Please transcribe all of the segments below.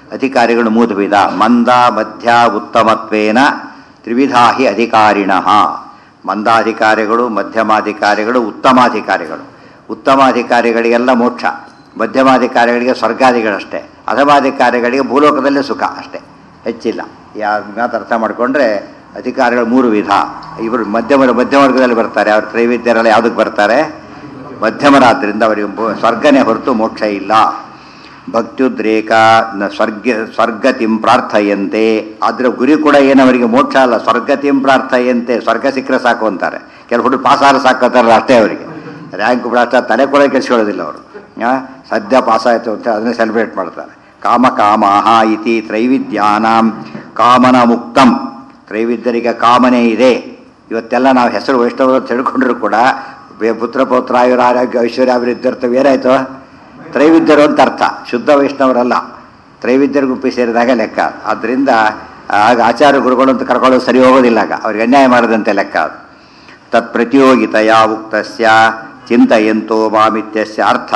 ಅಧಿಕಾರಿಗಳು ಮೂರು ವಿಧ ಮಂದ ಮಧ್ಯ ಉತ್ತಮತ್ವೇನ ತ್ರಿವಿಧಾ ಹಿ ಅಧಿಕಾರಿಣ ಮಂದಾಧಿಕಾರಿಗಳು ಮಧ್ಯಮಾಧಿಕಾರಿಗಳು ಉತ್ತಮಾಧಿಕಾರಿಗಳು ಉತ್ತಮಾಧಿಕಾರಿಗಳಿಗೆಲ್ಲ ಮೋಕ್ಷ ಮಧ್ಯಮಾಧಿಕಾರಿಗಳಿಗೆ ಸ್ವರ್ಗಾದಿಗಳಷ್ಟೇ ಅಧಮಾಧಿಕಾರಿಗಳಿಗೆ ಭೂಲೋಕದಲ್ಲೇ ಸುಖ ಅಷ್ಟೇ ಹೆಚ್ಚಿಲ್ಲ ಯಾವ ಮಾತು ಅರ್ಥ ಮಾಡಿಕೊಂಡ್ರೆ ಅಧಿಕಾರಿಗಳು ಮೂರು ವಿಧ ಇವರು ಮಧ್ಯಮ ಮಧ್ಯಮ ವರ್ಗದಲ್ಲಿ ಬರ್ತಾರೆ ಅವ್ರ ತ್ರೈವಿದ್ಯರೆಲ್ಲ ಯಾವುದಕ್ಕೆ ಬರ್ತಾರೆ ಮಧ್ಯಮರಾದ್ರಿಂದ ಅವರಿಗೆ ಬೊ- ಸ್ವರ್ಗನೇ ಹೊರತು ಮೋಕ್ಷ ಇಲ್ಲ ಭಕ್ತ್ಯುದ್ರೇಕ ನ- ಸ್ವರ್ಗ ಸ್ವರ್ಗತಿಂ ಪ್ರಾರ್ಥಯಂತೆ ಅದರ ಗುರಿ ಕೂಡ ಏನು ಅವರಿಗೆ ಮೋಕ್ಷ ಅಲ್ಲ ಸ್ವರ್ಗತಿಂ ಪ್ರಾರ್ಥಯಂತೆ ಸ್ವರ್ಗ ಸಿಕ್ಕರೆ ಸಾಕು ಅಂತಾರೆ ಕೆಲವು ಹುಡುಗ ಪಾಸಾರ ಸಾಕೋತಾರಲ್ಲ ಅಷ್ಟೇ ಅವರಿಗೆ ರ್ಯಾಂಕ್ ಬಿಡಷ್ಟ ತಲೆ ಕೂಡ ಕೆಡಿಸ್ಕೊಳ್ಳೋದಿಲ್ಲ ಅವರು ಆ, ಸದ್ಯ ಪಾಸಾಯಿತು ಅಂತ ಅದನ್ನೇ ಸೆಲೆಬ್ರೇಟ್ ಮಾಡ್ತಾರೆ ಕಾಮ ಕಾಮಾಹ ಇತಿ ತ್ರೈವಿದ್ಯಾನಾಂ ಕಾಮನ ಮುಕ್ತಂ ತ್ರೈವಿದ್ಯರಿಗೆ ಕಾಮನೆ ಇದೆ ಇವತ್ತೆಲ್ಲ ನಾವು ಹೆಸರು ವೈಷ್ಣವರು ಅಂತ ತಿಳ್ಕೊಂಡ್ರು ಕೂಡ ಬೇ- ಪುತ್ರ ಪೌತ್ರ ಆಯುರ ಆರೋಗ್ಯ ಐಶ್ವರ್ಯ ಅಭಿವೃದ್ಧಿ ಏನಾಯ್ತು ತ್ರೈವಿದ್ಯರು ಅಂತ ಅರ್ಥ ಶುದ್ಧ ವೈಷ್ಣವರಲ್ಲ ತ್ರೈವಿದ್ಯರ ಗುಂಪಿ ಸೇರಿದಾಗ ಲೆಕ್ಕ ಆದ್ದರಿಂದ ಆಗ ಆಚಾರ್ಯ ಗುರುಗಳು ಅಂತ ಕರ್ಕೊಳ್ಳೋದು ಸರಿ ಹೋಗೋದಿಲ್ಲ ಆಗ ಅವ್ರಿಗೆ ಅನ್ಯಾಯ ಮಾಡದಂತೆ ಲೆಕ್ಕ ಅದು ತತ್ ಪ್ರತಿಯೋಗಿತೆಯ ಉಕ್ತಸ್ಯ ಚಿಂತಯಂತೋ ಮಾಮಿತ್ಯಸ್ಯ ಅರ್ಥ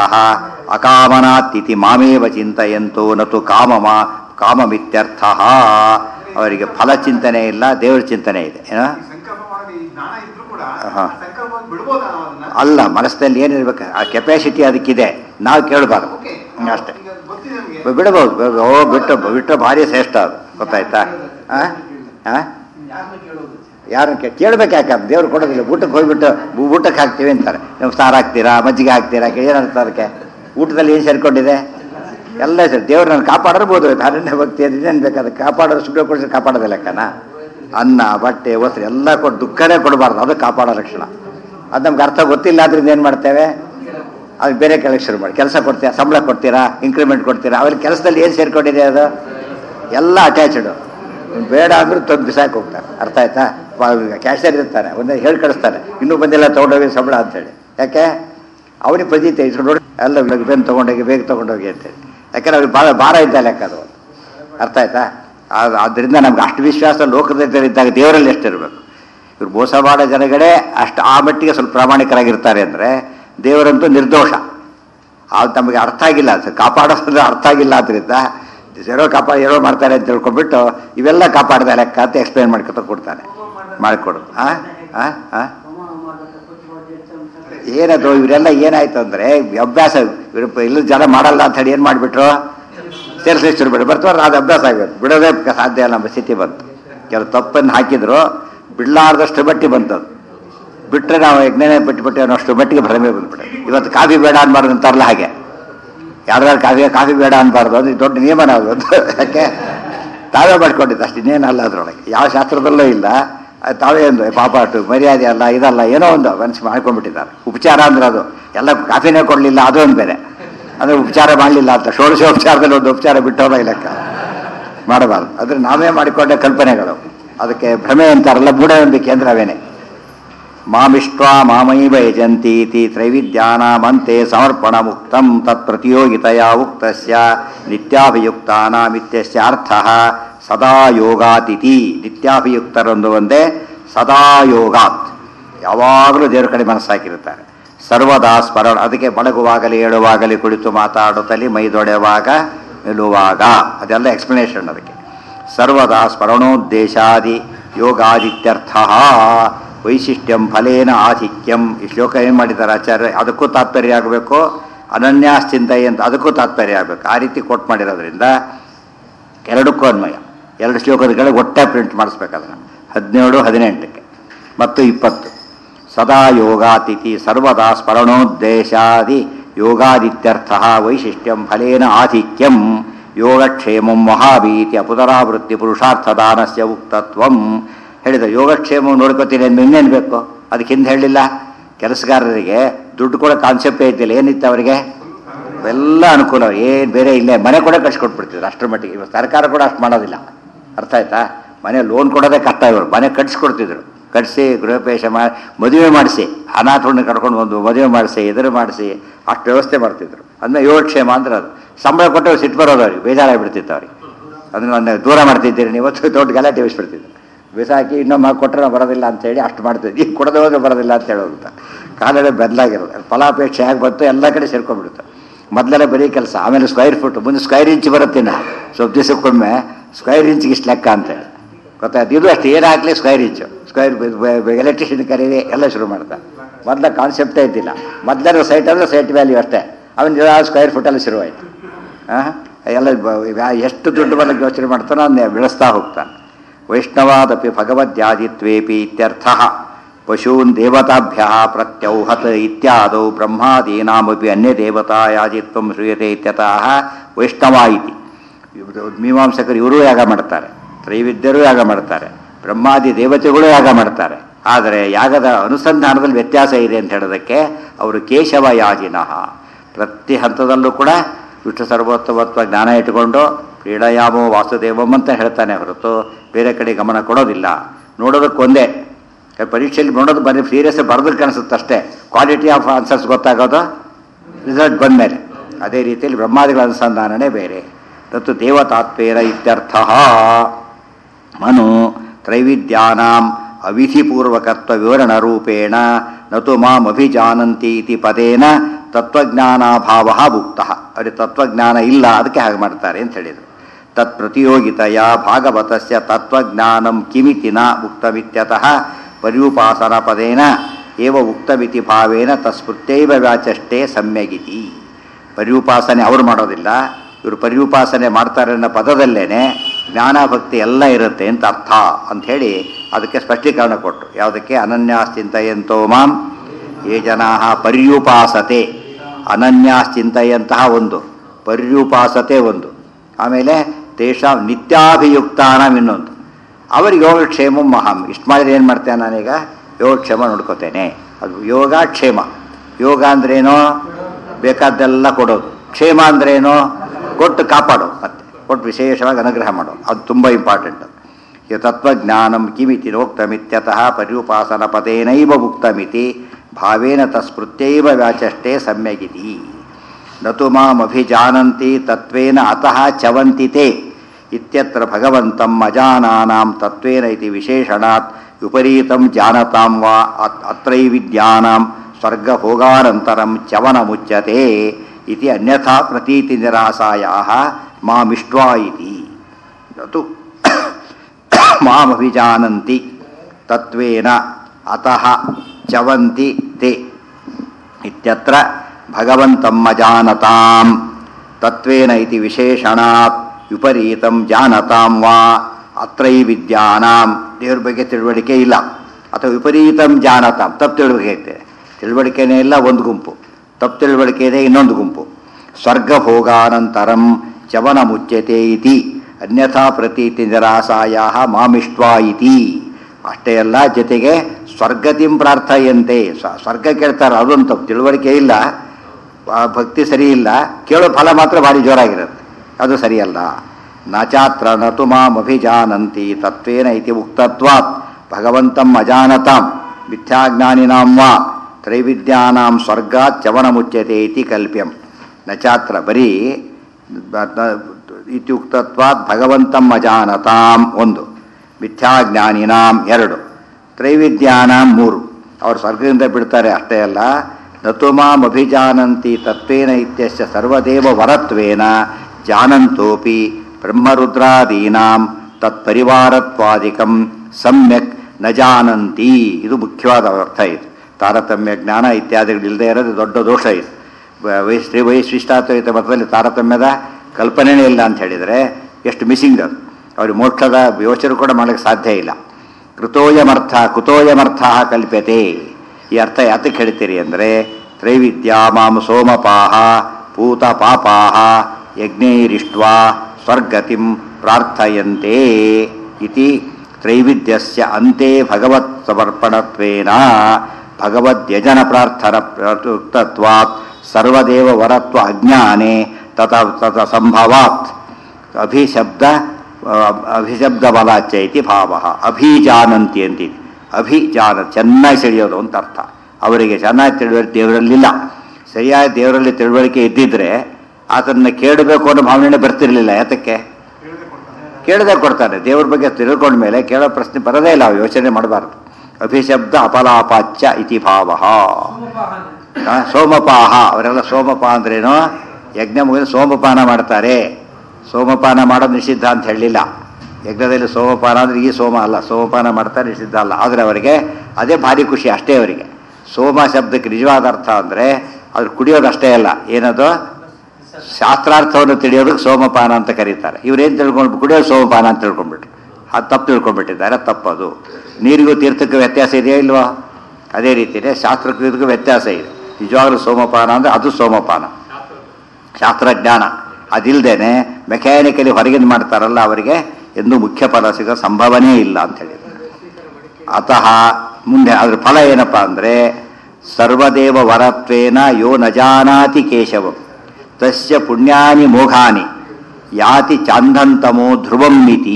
ಅಕಾಮನಾತಿಥಿ ಮಾಮೇವ ಚಿಂತಯಂತೋ ನತು ಕಾಮಮ ಕಾಮಮಿತ್ಯರ್ಥ ಅವರಿಗೆ ಫಲ ಚಿಂತನೆ ಇಲ್ಲ ದೇವರ ಚಿಂತನೆ ಇದೆ ಏನೋ ಈ ಸಂಕಲ್ಪ ಮಾಡೋದು ಈ ಜ್ಞಾನ ಇದ್ರೂ ಕೂಡ ಹಾ. ಸಂಕಲ್ಪ ಬಿಡ್ಬೋದಾ ನಾವು ಅದನ್ನ ಅಲ್ಲ ಮನಸ್ಸಲ್ಲಿ ಏನಿರ್ಬೇಕು ಆ ಕೆಪಾಸಿಟಿ ಅದಕ್ಕಿದೆ ನಾವು ಕೇಳಬಾರ್ದು ಓಕೆ ಅಷ್ಟೇ ಈಗ ಗೊತ್ತಿದೆ ನಮ್ಗೆ ಬಿಡ್ಬೋದು ಬಿಡ್- ಓ ಬಿಟ್ಟು ಬಿಟ್ಟರೆ ಭಾರಿ ಶ್ರೇಷ್ಠ ಅದು ಗೊತ್ತಾಯ್ತಾ ಆ? ಆ? ಯಾರನ್ನ ಕೇಳೋದು ಯಾರನ್ನ ಕೇ ಕೇಳ್ಬೇಕು ಯಾಕೆ ದೇವ್ರು ಕೊಡೋದಿಲ್ಲ ಊಟಕ್ಕೆ ಹೋಗ್ಬಿಟ್ಟು ಊ- ಊಟಕ್ಕೆ ಹಾಕ್ತೀವಿ ಅಂತಾರೆ ನೀವು ಸಾರು ಹಾಕ್ತೀರಾ ಮಜ್ಜಿಗೆ ಹಾಕ್ತೀರಾ ಏನರ್ಥ ಅದಕ್ಕೆ ಊಟದಲ್ಲಿ ಏನು ಸೇರ್ಕೊಂಡಿದೆ ಎಲ್ಲ ಸರಿ ದೇವ್ರು ನಾನು ಕಾಪಾಡಿರ್ಬೋದು ಅರಣ್ಯ ಭಕ್ತಿ ಅದು ಇನ್ನೇನು ಬೇಕು ಅದಕ್ಕೆ ಕಾಪಾಡೋದು ಸುಮ್ಮನೆ ಕೊಡಿಸಿ ಕಾಪಾಡೋದೇ ಲೆಕ್ಕನ ಅನ್ನ ಬಟ್ಟೆ ವಸ್ತ್ರ ಎಲ್ಲ ಕೊಟ್ಟು ದುಃಖನೇ ಕೊಡಬಾರ್ದು ಅದು ಕಾಪಾಡೋ ಲಕ್ಷಣ ಅದು ನಮ್ಗೆ ಅರ್ಥ ಗೊತ್ತಿಲ್ಲ ಆದ್ರಿಂದ ಏನು ಮಾಡ್ತೇವೆ ಅದು ಬೇರೆ ಕೆಳಗೆ ಶುರು ಮಾಡಿ ಕೆಲಸ ಕೊಡ್ತೀರಾ ಸಂಬಳ ಕೊಡ್ತೀರಾ ಇಂಕ್ರಿಮೆಂಟ್ ಕೊಡ್ತೀರಾ ಅವೆಲ್ಲ ಕೆಲಸದಲ್ಲಿ ಏನು ಸೇರ್ಕೊಂಡಿದೆ ಅದು ಎಲ್ಲ ಅಟ್ಯಾಚ್ಡು ಬೇಡ ಅಂದ್ರೂ ತಂದು ಬಿಸಾಕಿ ಹೋಗ್ತಾರೆ ಅರ್ಥ ಆಯ್ತಾ ಕ್ಯಾಶಿಯರ್ ಇರ್ತಾನೆ ಒಂದೇ ಹೇಳಿ ಕಳಿಸ್ತಾನೆ ಇನ್ನೂ ಬಂದಿಲ್ಲ ತೊಗೊಂಡೋಗಿ ಸಂಬಳ ಅಂತೇಳಿ ಯಾಕೆ ಅವನಿಗೆ ಪದೀತೆ ಇಸ್ಕೊಂಡು ನೋಡಿ ಎಲ್ಲ ಬೆನ್ನು ತೊಗೊಂಡೋಗಿ ಬೇಗ ತೊಗೊಂಡೋಗಿ ಅಂತೇಳಿ ಯಾಕಂದ್ರೆ ಅವ್ರಿಗೆ ಭಾಳ ಭಾರ ಇದ್ದ ಲೆಕ್ಕ ಅದು ಅರ್ಥ ಆಯ್ತಾ ಆ- ಆದ್ದರಿಂದ ನಮ್ಗೆ ಅಷ್ಟು ವಿಶ್ವಾಸ ಲೋಕದಲ್ಲಿದ್ದಾಗ ದೇವರಲ್ಲಿ ಎಷ್ಟಿರಬೇಕು ಇವ್ರು ಮೋಸ ಮಾಡೋ ಜನಗಳೇ ಅಷ್ಟು ಆ ಮಟ್ಟಿಗೆ ಸ್ವಲ್ಪ ಪ್ರಾಮಾಣಿಕರಾಗಿರ್ತಾರೆ ಅಂದರೆ ದೇವರಂತೂ ನಿರ್ದೋಷ ಅದು ನಮಗೆ ಅರ್ಥ ಆಗಿಲ್ಲ ಅದು ಕಾಪಾಡೋದು ಅರ್ಥ ಆಗಿಲ್ಲ ಆದ್ದರಿಂದ ಏನೋ ಕಾಪಾಡ ಏನೋ ಮಾಡ್ತಾರೆ ಅಂತ ತಿಳ್ಕೊಂಡ್ಬಿಟ್ಟು ಇವೆಲ್ಲ ಕಾಪಾಡ್ದ ಲೆಕ್ಕ ಅಂತ ಎಕ್ಸ್ಪ್ಲೇನ್ ಮಾಡ್ಕೊತ ಕೊಡ್ತಾನೆ ಮಾಡಿಕೊಡೋದು ಹಾಂ ಹಾಂ ಹಾಂ ಏನದು ಇವರೆಲ್ಲ ಏನಾಯ್ತು ಅಂದರೆ ಅಭ್ಯಾಸ ಇವ್ರು ಇಲ್ಲ ಜನ ಮಾಡಲ್ಲ ಅಂತ ಹೇಳಿ ಏನು ಮಾಡಿಬಿಟ್ರು ಸೇರಿಸಿ ಬಿಡಿ ಬರ್ತಾರೆ ಅದು ಅಭ್ಯಾಸ ಆಗುತ್ತೆ ಬಿಡೋದೇ ಸಾಧ್ಯ ಇಲ್ಲ ನಮ್ಮ ಸ್ಥಿತಿ ಬಂತು ಕೆಲವು ತಪ್ಪನ್ನು ಹಾಕಿದ್ರು ಬಿಡಲಾರ್ದಷ್ಟು ಬಟ್ಟಿ ಬಂತದು ಬಿಟ್ಟರೆ ನಾವು ಯಜ್ಞನೇ ಬಿಟ್ಟು ಬಿಟ್ಟು ಅನ್ನೋಷ್ಟು ಮಟ್ಟಿಗೆ ಭ್ರಮೆ ಬಂದ್ಬಿಟ್ಟು ಇವತ್ತು ಕಾಫಿ ಬೇಡ ಅನ್ಬಾರ್ದು ಅಂತಾರಲ್ಲ ಹಾಗೆ ಯಾರ್ದಾರು ಕಾಫಿ ಕಾಫಿ ಬೇಡ ಅನ್ಬಾರ್ದು ಅದು ದೊಡ್ಡ ನಿಯಮನ ಅದು ಒಂದು. ಯಾಕೆ ತಾವೇ ಮಾಡ್ಕೊಂಡಿದ್ದು ಅಷ್ಟು ಇನ್ನೇನಲ್ಲ ಅದರೊಳಗೆ ಯಾವ ಶಾಸ್ತ್ರದಲ್ಲೂ ಇಲ್ಲ ಅದು ತಾವೇ ಒಂದು ಪಾಪಾಟು ಮರ್ಯಾದೆ ಅಲ್ಲ ಇದಲ್ಲ ಏನೋ ಒಂದು ಮನಸ್ಸು ಮಾಡ್ಕೊಂಡ್ಬಿಟ್ಟಿದ್ದಾರೆ ಉಪಚಾರ ಅಂದ್ರೆ ಅದು ಎಲ್ಲ ಕಾಫಿನೇ ಕೊಡಲಿಲ್ಲ ಅದು ಒಂದು ಬೇರೆ ಅಂದರೆ ಉಪಚಾರ ಮಾಡಲಿಲ್ಲ ಅಂತ ಷೋಡಶೋಪಚಾರದಲ್ಲಿ ಒಂದು ಉಪಚಾರ ಬಿಟ್ಟೋಲ್ಲ ಲೆಕ್ಕ ಮಾಡಬಾರ್ದು ಆದರೆ ನಾವೇ ಮಾಡಿಕೊಂಡ ಕಲ್ಪನೆಗಳು ಅದಕ್ಕೆ ಭ್ರಮೆ ಅಂತಾರಲ್ಲ ಮೂಢನಂಬಿಕೆ ಅಂದ್ರೆ ಅವೇನೆ ಮಾಮಿಷ್ಟ್ವಾ ಮಾಮೈವ ಯಜಂತೀತಿ ತ್ರೈವಿದ್ಯಾನಾಮಂತೆ ಸಮರ್ಪಣ ಮುಕ್ತಂ ತತ್ ಪ್ರತಿಯೋಗಿತೆಯ ಉಕ್ತಸ್ಯ ನಿತ್ಯಾಭಿಯುಕ್ತಾನಾಮಿತ್ಯಸ್ಯ ಅರ್ಥಃ ಸದಾ ಯೋಗಾತಿಥಿ ನಿತ್ಯಾಭಿಯುಕ್ತರೊಂದು ಒಂದೇ ಸದಾ ಯೋಗಾತ್ ಯಾವಾಗಲೂ ದೇವರ ಕಡೆ ಮನಸ್ಸಾಕಿರುತ್ತಾರೆ ಸರ್ವದಾ ಸ್ಮರಣ ಅದಕ್ಕೆ ಮಲಗುವಾಗಲಿ ಏಳುವಾಗಲಿ ಕುಳಿತು ಮಾತಾಡುತ್ತಲಿ ಮೈದೊಡೆಯುವಾಗ ನಿಲ್ಲುವಾಗ ಅದೆಲ್ಲ ಎಕ್ಸ್ಪ್ಲನೇಷನ್ ಅದಕ್ಕೆ ಸರ್ವದಾ ಸ್ಮರಣೋದ್ದೇಶಾದಿ ಯೋಗಾದಿತ್ಯರ್ಥ ವೈಶಿಷ್ಟ್ಯಂ ಫಲೇನ ಆಧಿಕ್ಯಂ ಈ ಶ್ಲೋಕ ಏನು ಮಾಡಿದ್ದಾರೆ ಆಚಾರ್ಯ ಅದಕ್ಕೂ ತಾತ್ಪರ್ಯ ಆಗಬೇಕು ಅನನ್ಯಾಶ್ಚಿಂತೆಯ ಅಂತ ಅದಕ್ಕೂ ತಾತ್ಪರ್ಯ ಆಗಬೇಕು ಆ ರೀತಿ ಕೊಟ್ಟು ಮಾಡಿರೋದ್ರಿಂದ ಎರಡಕ್ಕೂ ಅನ್ವಯ ಎರಡು ಶ್ಲೋಕದ ಕೆಳಗೆ ಒಟ್ಟೆ ಪ್ರಿಂಟ್ ಮಾಡಿಸ್ಬೇಕು ಅದನ್ನು ಹದಿನೇಳು ಹದಿನೆಂಟಕ್ಕೆ ಮತ್ತು ಇಪ್ಪತ್ತು ಸದಾ ಯೋಗಾತಿಥಿ ಸರ್ವದಾ ಸ್ಮರಣೋದ್ದೇಶಾದಿ ಯೋಗಾದಿತ್ಯರ್ಥ ವೈಶಿಷ್ಟ್ಯಂ ಫಲೇನ ಆಧಿಕ್ಯಂ ಯೋಗಕ್ಷೇಮಂ ಮಹಾಭೀತಿ ಅಪುನರಾವೃತ್ತಿ ಪುರುಷಾರ್ಥದಾನಸ್ಯ ಉಕ್ತತ್ವಂ ಹೇಳಿದ ಯೋಗಕ್ಷೇಮ ನೋಡ್ಕೋತೀನಿ ಅಂದ್ರೆ ಇನ್ನೇನು ಬೇಕು ಅದಕ್ಕೆ ಹಿಂದೆ ಹೇಳಿಲ್ಲ ಕೆಲಸಗಾರರಿಗೆ ದುಡ್ಡು ಕೂಡ ಕಾನ್ಸೆಪ್ಟೇ ಇದ್ದಿಲ್ಲ ಏನಿತ್ತು ಅವರಿಗೆ ಎಲ್ಲ ಅನುಕೂಲ ಏನು ಬೇರೆ ಇಲ್ಲೇ ಮನೆ ಕೂಡ ಕಟ್ಸ್ಕೊಟ್ಬಿಡ್ತಿದ್ರು ಅಷ್ಟರ ಮಟ್ಟಿಗೆ ಇವಾಗ ಸರ್ಕಾರ ಕೂಡ ಅಷ್ಟು ಮಾಡೋದಿಲ್ಲ ಅರ್ಥ ಆಯ್ತಾ ಮನೆ ಲೋನ್ ಕೊಡೋದೇ ಕಷ್ಟ ಇವರು ಮನೆ ಕಟ್ಸ್ಕೊಡ್ತಿದ್ರು ಕಟ್ಸಿ ಗೃಹಪ್ರವೇಶ ಮಾಡಿ ಮದುವೆ ಮಾಡಿಸಿ ಅನಾಥರನ್ನ ಕರ್ಕೊಂಡು ಬಂದು ಮದುವೆ ಮಾಡಿಸಿ ಎದುರು ಮಾಡಿಸಿ ಅಷ್ಟು ವ್ಯವಸ್ಥೆ ಮಾಡ್ತಿದ್ರು ಅಂದ್ರೆ ಯೋಗಕ್ಷೇಮ ಅಂದ್ರೆ ಅದು ಸಂಬಳ ಕೊಟ್ಟು ಸಿಟ್ಟು ಬರೋದು ಅವ್ರಿಗೆ ಬೇಜಾರಾಗ್ಬಿಡ್ತಿತ್ತು ಅವ್ರಿಗೆ ಅದನ್ನ ಒಂದು ದೂರ ಮಾಡ್ತಿದ್ದೀರಿ ನೀವು ಇವತ್ತು ದೊಡ್ಡ ಗಲಾಟೆ ಎಬ್ಬಿಸ್ಬಿಡ್ತಿದ್ರು ಬಿಸಾಕಿ ಇನ್ನೊಮ್ಮೆ ಕೊಟ್ಟರೆ ನಾವು ಬರೋದಿಲ್ಲ ಅಂತೇಳಿ ಅಷ್ಟು ಮಾಡ್ತಿದ್ವಿ ಈಗ ಕೊಡದೆ ಹೋದ್ರೆ ಬರೋದಿಲ್ಲ ಅಂತ ಹೇಳೋದು ಕಾಲವೇ ಬದಲಾಗಿರೋದು ಫಲಾಪೇಕ್ಷೆ ಆಗಿ ಬಂತು ಎಲ್ಲ ಕಡೆ ಸೇರ್ಕೊಂಡ್ಬಿಡುತ್ತೆ ಮೊದಲೆಲ್ಲ ಬರೀ ಕೆಲಸ ಆಮೇಲೆ ಸ್ಕ್ವೈರ್ ಫುಟ್ ಮುಂದೆ ಸ್ಕ್ವೈರ್ ಇಂಚ್ ಬರುತ್ತಿನ ಸ್ವಲ್ಪ ದಿವಸಕ್ಕೊಮ್ಮೆ ಸ್ಕ್ವೇರ್ ಇಂಚ್ಗೆ ಇಷ್ಟು ಲೆಕ್ಕ ಅಂತೇಳಿ ಗೊತ್ತಾಯ್ತು ಇದು ಅಷ್ಟು ಏನು ಹಾಕ್ಲಿ ಸ್ಕ್ವೇರ್ ಇಂಚು ಸ್ಕ್ವೇರ್ ಎಲೆಕ್ಟ್ರಿಷಿಯನ್ ಕರೀರಿ ಎಲ್ಲ ಶುರು ಮಾಡ್ತಾರೆ ಮೊದಲ ಕಾನ್ಸೆಪ್ಟೇ ಇದ್ದಿಲ್ಲ ಮೊದಲನೇ ಸೈಟ್ ಅಂದರೆ ಸೈಟ್ ವ್ಯಾಲ್ಯೂ ಅಷ್ಟೇ ಅವನ ಸ್ಕ್ವೇರ್ ಫುಟಲ್ಲಿ ಶುರುವಾಯಿತು ಹಾಂ ಎಲ್ಲ ಬ- ವ್ಯಾ- ಎಷ್ಟು ದುಡ್ಡು ಬರಲಿಕ್ಕೆ ಯೋಚನೆ ಮಾಡ್ತಾನೋ ಅದನ್ನೇ ಬೆಳೆಸ್ತಾ ಹೋಗ್ತಾನೆ ವೈಷ್ಣವಾದಪಿ ಭಗವದ್ಯಾದಿತ್ವೇಪಿ ಇತ್ಯರ್ಥ ಪಶೂನ್ ದೇವತಾಭ್ಯ ಪ್ರತ್ಯೌಹತ್ ಇತ್ಯಾದೌ ಬ್ರಹ್ಮಾದೀನಾಮಪಿ ಅನ್ಯದೇವತಾಯಾಜಿತ್ವಂ ಶ್ರೂಯತೆ ಇತ್ಯತಃ ವೈಷ್ಣವ ಇತಿ ಇವ್ರು ಮೀಮಾಂಸಕರು ಇವರು ಯಾಗ ಮಾಡ್ತಾರೆ ತ್ರೈವಿದ್ಯರು ಯಾಗ ಮಾಡ್ತಾರೆ ಬ್ರಹ್ಮಾದಿ ದೇವತೆಗಳು ಯಾಗ ಮಾಡ್ತಾರೆ ಆದರೆ ಯಾಗದ ಅನುಸಂಧಾನದಲ್ಲಿ ವ್ಯತ್ಯಾಸ ಇದೆ ಅಂತ ಹೇಳೋದಕ್ಕೆ ಅವರು ಕೇಶವ ಯಾಜಿನಃ ಪ್ರತಿ ಹಂತದಲ್ಲೂ ಕೂಡ ವಿಷ್ಣು ಸರ್ವೋತ್ತಮತ್ವ ಜ್ಞಾನ ಇಟ್ಟುಕೊಂಡು ಕ್ರೀಡಾಯಾಮೋ ವಾಸುದೇವಂ ಅಂತ ಹೇಳ್ತಾನೆ ಹೊರತು ಬೇರೆ ಕಡೆ ಗಮನ ಕೊಡೋದಿಲ್ಲ ನೋಡೋದಕ್ಕೊಂದೇ ಪರೀಕ್ಷೆಯಲ್ಲಿ ನೋಡೋದು ಬರೀ ಸೀರಿಯಸ್ ಬರೋದಕ್ಕೆ ಕಾಣಿಸುತ್ತೆ ಅಷ್ಟೇ ಕ್ವಾಲಿಟಿ ಆಫ್ ಆನ್ಸರ್ಸ್ ಗೊತ್ತಾಗೋದು ರಿಸಲ್ಟ್ ಬಂದಮೇಲೆ ಅದೇ ರೀತಿಯಲ್ಲಿ ಬ್ರಹ್ಮಾದಿಗಳ ಅನುಸಂಧಾನನೇ ಬೇರೆ ತತ್ತು ದೇವತಾತ್ವೇರ ಇತ್ಯರ್ಥ ಮನು ತ್ರೈವಿದ್ಯಾನಾಂ ಅವಿಧಿಪೂರ್ವಕತ್ವ ವಿವರಣರೂಪೇಣ ನತು ಮಾಂ ಅಭಿಜಾನಂತಿ ಇತಿ ಪದೇನ ತತ್ವಜ್ಞಾನಾಭಾವ ಭುಕ್ತ ಅವ್ರಿಗೆ ತತ್ವಜ್ಞಾನ ಇಲ್ಲ ಅದಕ್ಕೆ ಹಾಗೆ ಮಾಡ್ತಾರೆ ಅಂತ ಹೇಳಿದರು ತತ್ ಪ್ರತಿಯೋಗಿತೆಯ ಭಾಗವತಸ್ಯ ತತ್ವಜ್ಞಾನಂ ಕಿಮಿತಿ ನ ಉಕ್ತಮಿತ್ಯತಃ ಪರ್ಯುಪಾಸನ ಪದೇನ ಏವ ಉಕ್ತಮಿತಿ ಭಾವೇನ ತಸ್ಮೃತ್ಯೈವ ವ್ಯಾಚಷ್ಟೇ ಸಮ್ಯಗಿತಿ ಪರ್ಯುಪಾಸನೆ ಅವರು ಮಾಡೋದಿಲ್ಲ ಇವರು ಪರ್ಯುಪಾಸನೆ ಮಾಡ್ತಾರೆ ಅನ್ನೋ ಪದದಲ್ಲೇನೆ ಜ್ಞಾನ ಭಕ್ತಿ ಎಲ್ಲ ಇರುತ್ತೆ ಅಂತ ಅರ್ಥ ಅಂಥೇಳಿ ಅದಕ್ಕೆ ಸ್ಪಷ್ಟೀಕರಣ ಕೊಟ್ಟರು ಯಾವುದಕ್ಕೆ ಅನನ್ಯಾಶ್ಚಿಂತೆಯಂತೋ ಮಾಂ ಯೇ ಜನಾ ಪರ್ಯುಪಾಸತೆ ಅನನ್ಯಾಶ್ಚಿಂತೆಯಂತಹ ಒಂದು ಪರ್ಯುಪಾಸತೆ ಒಂದು ಆಮೇಲೆ ತೇಷಾಂ ನಿತ್ಯಾಭಿಯುಕ್ತಾನಂ ಇನ್ನೊಂದು ಅವರಿಗೆ ಯೋಗಕ್ಷೇಮ ಮಹಾಂ ಇಷ್ಟು ಮಾಡಿದ್ರೆ ಏನು ಮಾಡ್ತೇನೆ ನಾನೀಗ ಯೋಗಕ್ಷೇಮ ನೋಡ್ಕೋತೇನೆ ಅದು ಯೋಗ ಕ್ಷೇಮ ಯೋಗ ಅಂದ್ರೇನೋ ಬೇಕಾದ್ದೆಲ್ಲ ಕೊಡೋದು ಕ್ಷೇಮ ಅಂದ್ರೇನು ಕೊಟ್ಟು ಕಾಪಾಡೋದು ಮತ್ತೆ ಕೊಟ್ಟು ವಿಶೇಷವಾಗಿ ಅನುಗ್ರಹ ಮಾಡೋದು ಅದು ತುಂಬ ಇಂಪಾರ್ಟೆಂಟ್ ಈ ತತ್ವಜ್ಞಾನಂ ಕಿಮಿತಿ ನೋಕ್ತಮಿತ್ಯತಃ ಪರ್ಯುಪಾಸನ ಪದೇನೈವ ಉಕ್ತಮಿತಿ ಭಾವೇನ ತಸ್ಮೃತ್ಯೈವ ವ್ಯಾಚಷ್ಟೇ ಸಮ್ಯಗಿತಿ ನತು ಮಾಮಭಿಜಾನಂತಿ ತತ್ವೇನ ಅತಃ ಚವಂತಿ ತೇ ಇತ್ಯತ್ರ ಭಗವಂತಂ ಅಜಾನಾನಾಂ ತತ್ವೇನ ಇತಿ ವಿಶೇಷಣಾತ್ ವಿಪರೀತಂ ಜಾನತಾಂ ವಾ ಅತ್- ಅತ್ರೈವಿದ್ಯಾನಾಂ ಸ್ವರ್ಗಭೋಗಾನಂತರಂ ಚವನಮುಚ್ಯತೆ ಇತಿ ಅನ್ಯಥಾ ಪ್ರತೀತಿ ನಿರಾಸಾಯಾಹ ಮಾಮಿಷ್ಟ್ವಾ ಇತಿ ನತು ಮಾಮಭಿಜಾನಂತಿ ತತ್ವೇನ ಅತಃ ಚವಂತಿ ತೇ ಇತ್ಯತ್ರ ಭಗವಂತಂ ಅಜಾನತಾಂ ತತ್ವೇನ ಇತಿ ವಿಶೇಷಣಾತ್ ವಿಪರೀತಂ ಜಾನತಾಂ ವಾ ಅತ್ರೈವಿದ್ಯಾನಾಂ ದೇವ್ರ ಬಗ್ಗೆ ತಿಳುವಳಿಕೆ ಇಲ್ಲ ಅಥವಾ ವಿಪರೀತಂ ಜಾನತಾಂ ತಪ್ಪು ತಿಳುವಳಿಕೆ ಐತೆ ತಿಳುವಳಿಕೆನೇ ಇಲ್ಲ ಒಂದು ಗುಂಪು ತಪ್ಪು ತಿಳುವಳಿಕೆ ಇದೆ ಇನ್ನೊಂದು ಗುಂಪು ಸ್ವರ್ಗಭೋಗಾನಂತರಂ ಚವನ ಮುಚ್ಯತೆ ಇತಿ ಅನ್ಯಥಾ ಪ್ರತೀತಿ ನಿರಾಸಾಯ ಮಾಮಿಷ್ಟ್ವಾ ಇತಿ ಅಷ್ಟೇ ಅಲ್ಲ ಜೊತೆಗೆ ಸ್ವರ್ಗತಿಂ ಪ್ರಾರ್ಥಯಂತೆ ಸ್ವ- ಸ್ವರ್ಗ ಕೇಳ್ತಾರೆ ಅದೊಂದು ತಪ್ಪು ತಿಳುವಳಿಕೆ ಇಲ್ಲ ಆ ಭಕ್ತಿ ಸರಿ ಇಲ್ಲ ಕೇಳೋ ಫಲ ಮಾತ್ರ ಭಾರಿ ಜೋರಾಗಿರುತ್ತೆ ಅದು ಸರಿಯಲ್ಲ ನಾಚಾತ್ರ ನತು ಮಾಮಭಿಜಾನಂತಿ ತತ್ವೇನ ಇತಿ ಉಕ್ತತ್ವಾತ್ ಭಗವಂತಂ ಅಜಾನತಾಂ ಮಿಥ್ಯಾಜ್ಞಾನಿನಾಂ ವಾ ತ್ರೈವಿದ್ಯಾನಾಂ ಸ್ವರ್ಗಾತ್ ಚವನ ಮುಚ್ಯತೆ ಇತಿ ಕಲ್ಪ್ಯಂ ನಚಾತ್ರ ಬರೀ ಬ- ನ- ಇತ್ಯುಕ್ತತ್ವಾತ್ ಭಗವಂತಂ ಅಜಾನತಾಂ ಒಂದು ಮಿಥ್ಯಾಜ್ಞಾನಿನಾಂ ಎರಡು ತ್ರೈವಿದ್ಯಾನಾಂ ಮೂರು ಅವ್ರು ಸ್ವರ್ಗದಿಂದ ಬಿಡ್ತಾರೆ ಅಷ್ಟೇ ಅಲ್ಲ ನತುಮಾಂ ಅಭಿಜಾನಂತಿ ತತ್ವೇನ ಇತ್ಯಸ್ಯ ಸರ್ವದೇವ ವರತ್ವೇನ ಜಾನಂತೋಪಿ ಬ್ರಹ್ಮರುದ್ರಾದೀನಾಂ ತತ್ಪರಿವಾರತ್ವಾದಿಕಂ ಸಮ್ಯಕ್ ನ ಜಾನಂತಿ ಇದು ಮುಖ್ಯವಾದ ಅರ್ಥ ಇದು ತಾರತಮ್ಯ ಜ್ಞಾನ ಇತ್ಯಾದಿಗಳು ಇಲ್ಲದೆ ಇರೋದು ದೊಡ್ಡ ದೋಷ ಇದು ವ- ವೈ ಶ್ರೀ ವೈಶಿಷ್ಟಾದ್ವೈತ ಮತದಲ್ಲಿ ತಾರತಮ್ಯದ ಕಲ್ಪನೆನೇ ಇಲ್ಲ ಅಂತ ಹೇಳಿದರೆ ಎಷ್ಟು ಮಿಸ್ಸಿಂಗ್ ಅದು ಅವ್ರಿಗೆ ಮೋಕ್ಷದ ಯೋಚನೆ ಕೂಡ ಮಾಡಲಿಕ್ಕೆ ಸಾಧ್ಯ ಇಲ್ಲ ಕೃತೋಯಮರ್ಥ ಕುತೋಯಮರ್ಥ ಕಲ್ಪ್ಯತೆ ಈ ಅರ್ಥ ಯಾತಕ್ಕೆ ಹೇಳ್ತೀರಿ ಅಂದರೆ ತ್ರೈವಿದ್ಯಾ ಮಾಂ ಸೋಮಪಾಹ ಪೂತ ಪಾಪಾಹ ಯಜ್ಞೈರಿಷ್ಟ್ವಾ ಸ್ವರ್ಗತಿಂ ಪ್ರಾರ್ಥಯಂತೆ ಇತಿ ತ್ರೈವಿದ್ಯಸ್ಯ ಅಂತೆ ಭಗವತ್ ಸಮರ್ಪಣತ್ವೇನ ಭಗವದ್ಯಜನ ಪ್ರಾರ್ಥನ ಪ್ರಯುಕ್ತತ್ವಾತ್ ಸರ್ವದೇವ ವರತ್ವ ಅಜ್ಞಾನೆ ತತ ತತ ಸಂಭವಾತ್ ಅಭಿಶಬ್ದ ಅಭಿಶಬ್ದ ಬಲಾಚ್ಯ ಇತಿ ಭಾವ ಅಭಿಜಾನಂತಿ ಅಂತಿದೆ ಅಭಿಜಾನ ಚೆನ್ನಾಗಿ ಸೆಳೆಯೋದು ಅಂತ ಅರ್ಥ ಅವರಿಗೆ ಚೆನ್ನಾಗಿ ತಿಳುವಳಿಕೆ ದೇವರಲ್ಲಿಲ್ಲ ಸರಿಯಾದ ದೇವರಲ್ಲಿ ತಿಳುವಳಿಕೆ ಇದ್ದಿದ್ರೆ ಆತನ್ನ ಕೇಳಬೇಕು ಅನ್ನೋ ಭಾವನೆ ಬರ್ತಿರ್ಲಿಲ್ಲ ಯಾತಕ್ಕೆ ಕೇಳದೆ ಕೊಡ್ತಾನೆ ದೇವ್ರ ಬಗ್ಗೆ ತಿಳ್ಕೊಂಡ ಮೇಲೆ ಕೇಳೋ ಪ್ರಶ್ನೆ ಬರೋದೇ ಇಲ್ಲ ಅವು ಯೋಚನೆ ಮಾಡಬಾರ್ದು ಅಭಿಶಬ್ದ ಅಪಲಾಪಾಚ್ಯ ಇತಿ ಭಾವ ಆ, ಸೋಮಪಾಹ ಅವರೆಲ್ಲ ಸೋಮಪ ಅಂದ್ರೇನು ಯಜ್ಞ ಮುಗಿದು ಸೋಮಪಾನ ಮಾಡ್ತಾರೆ ಸೋಮಪಾನ ಮಾಡೋದು ನಿಷಿದ್ಧ ಅಂತ ಹೇಳಲಿಲ್ಲ ಯಜ್ಞದಲ್ಲಿ ಸೋಮಪಾನ ಅಂದರೆ ಈ ಸೋಮ ಅಲ್ಲ ಸೋಮಪಾನ ಮಾಡ್ತಾರೆ ನಿಷಿದ್ಧ ಅಲ್ಲ ಆದರೆ ಅವರಿಗೆ ಅದೇ ಭಾರಿ ಖುಷಿ ಅಷ್ಟೇ ಅವರಿಗೆ ಸೋಮ ಶಬ್ದಕ್ಕೆ ನಿಜವಾದ ಅರ್ಥ ಅಂದರೆ ಅದ್ರ ಕುಡಿಯೋದು ಅಷ್ಟೇ ಅಲ್ಲ ಏನದು ಶಾಸ್ತ್ರಾರ್ಥವನ್ನು ತಿಳಿಯೋದಕ್ಕೆ ಸೋಮಪಾನ ಅಂತ ಕರೀತಾರೆ ಇವ್ರೇನು ತಿಳ್ಕೊಂಡು ಕುಡಿಯೋದು ಸೋಮಪಾನ ಅಂತ ತಿಳ್ಕೊಂಡ್ಬಿಟ್ರು ಅದು ತಪ್ಪು ತಿಳ್ಕೊಂಡ್ಬಿಟ್ಟಿದ್ದಾರೆ ತಪ್ಪದು ನೀರಿಗೂ ತೀರ್ಥಕ್ಕೆ ವ್ಯತ್ಯಾಸ ಇದೆಯಾ ಇಲ್ವಾ ಅದೇ ರೀತಿಯೇ ಶಾಸ್ತ್ರಕ್ಕೂ ಇದಕ್ಕೂ ವ್ಯತ್ಯಾಸ ಇದೆ ನಿಜವಾಗ್ಲೂ ಸೋಮಪಾನ ಅಂದರೆ ಅದು ಸೋಮಪಾನ ಶಾಸ್ತ್ರಜ್ಞಾನ ಅದಿಲ್ಲದೇನೆ ಮೆಕ್ಯಾನಿಕಲಿ ಹೊರಗಿಂದ ಮಾಡ್ತಾರಲ್ಲ ಅವರಿಗೆ ಎಂದೂ ಮುಖ್ಯ ಫಲ ಸಿಗೋ ಸಂಭವನೇ ಇಲ್ಲ ಅಂತ ಹೇಳಿದ್ರು ಅತಃ ಮುಂದೆ ಅದ್ರ ಫಲ ಏನಪ್ಪ ಅಂದರೆ ಸರ್ವದೇವ ವರತ್ವೇನ ಯೋ ನ ಜಾನಾತಿ ಕೇಶವಂ ತಸ್ಯ ಪುಣ್ಯಾನಿ ಮೋಘಾನಿ ಯಾತಿ ಚಾಂದಂತಮೋ ಧ್ರುವಂ ಮಿತಿ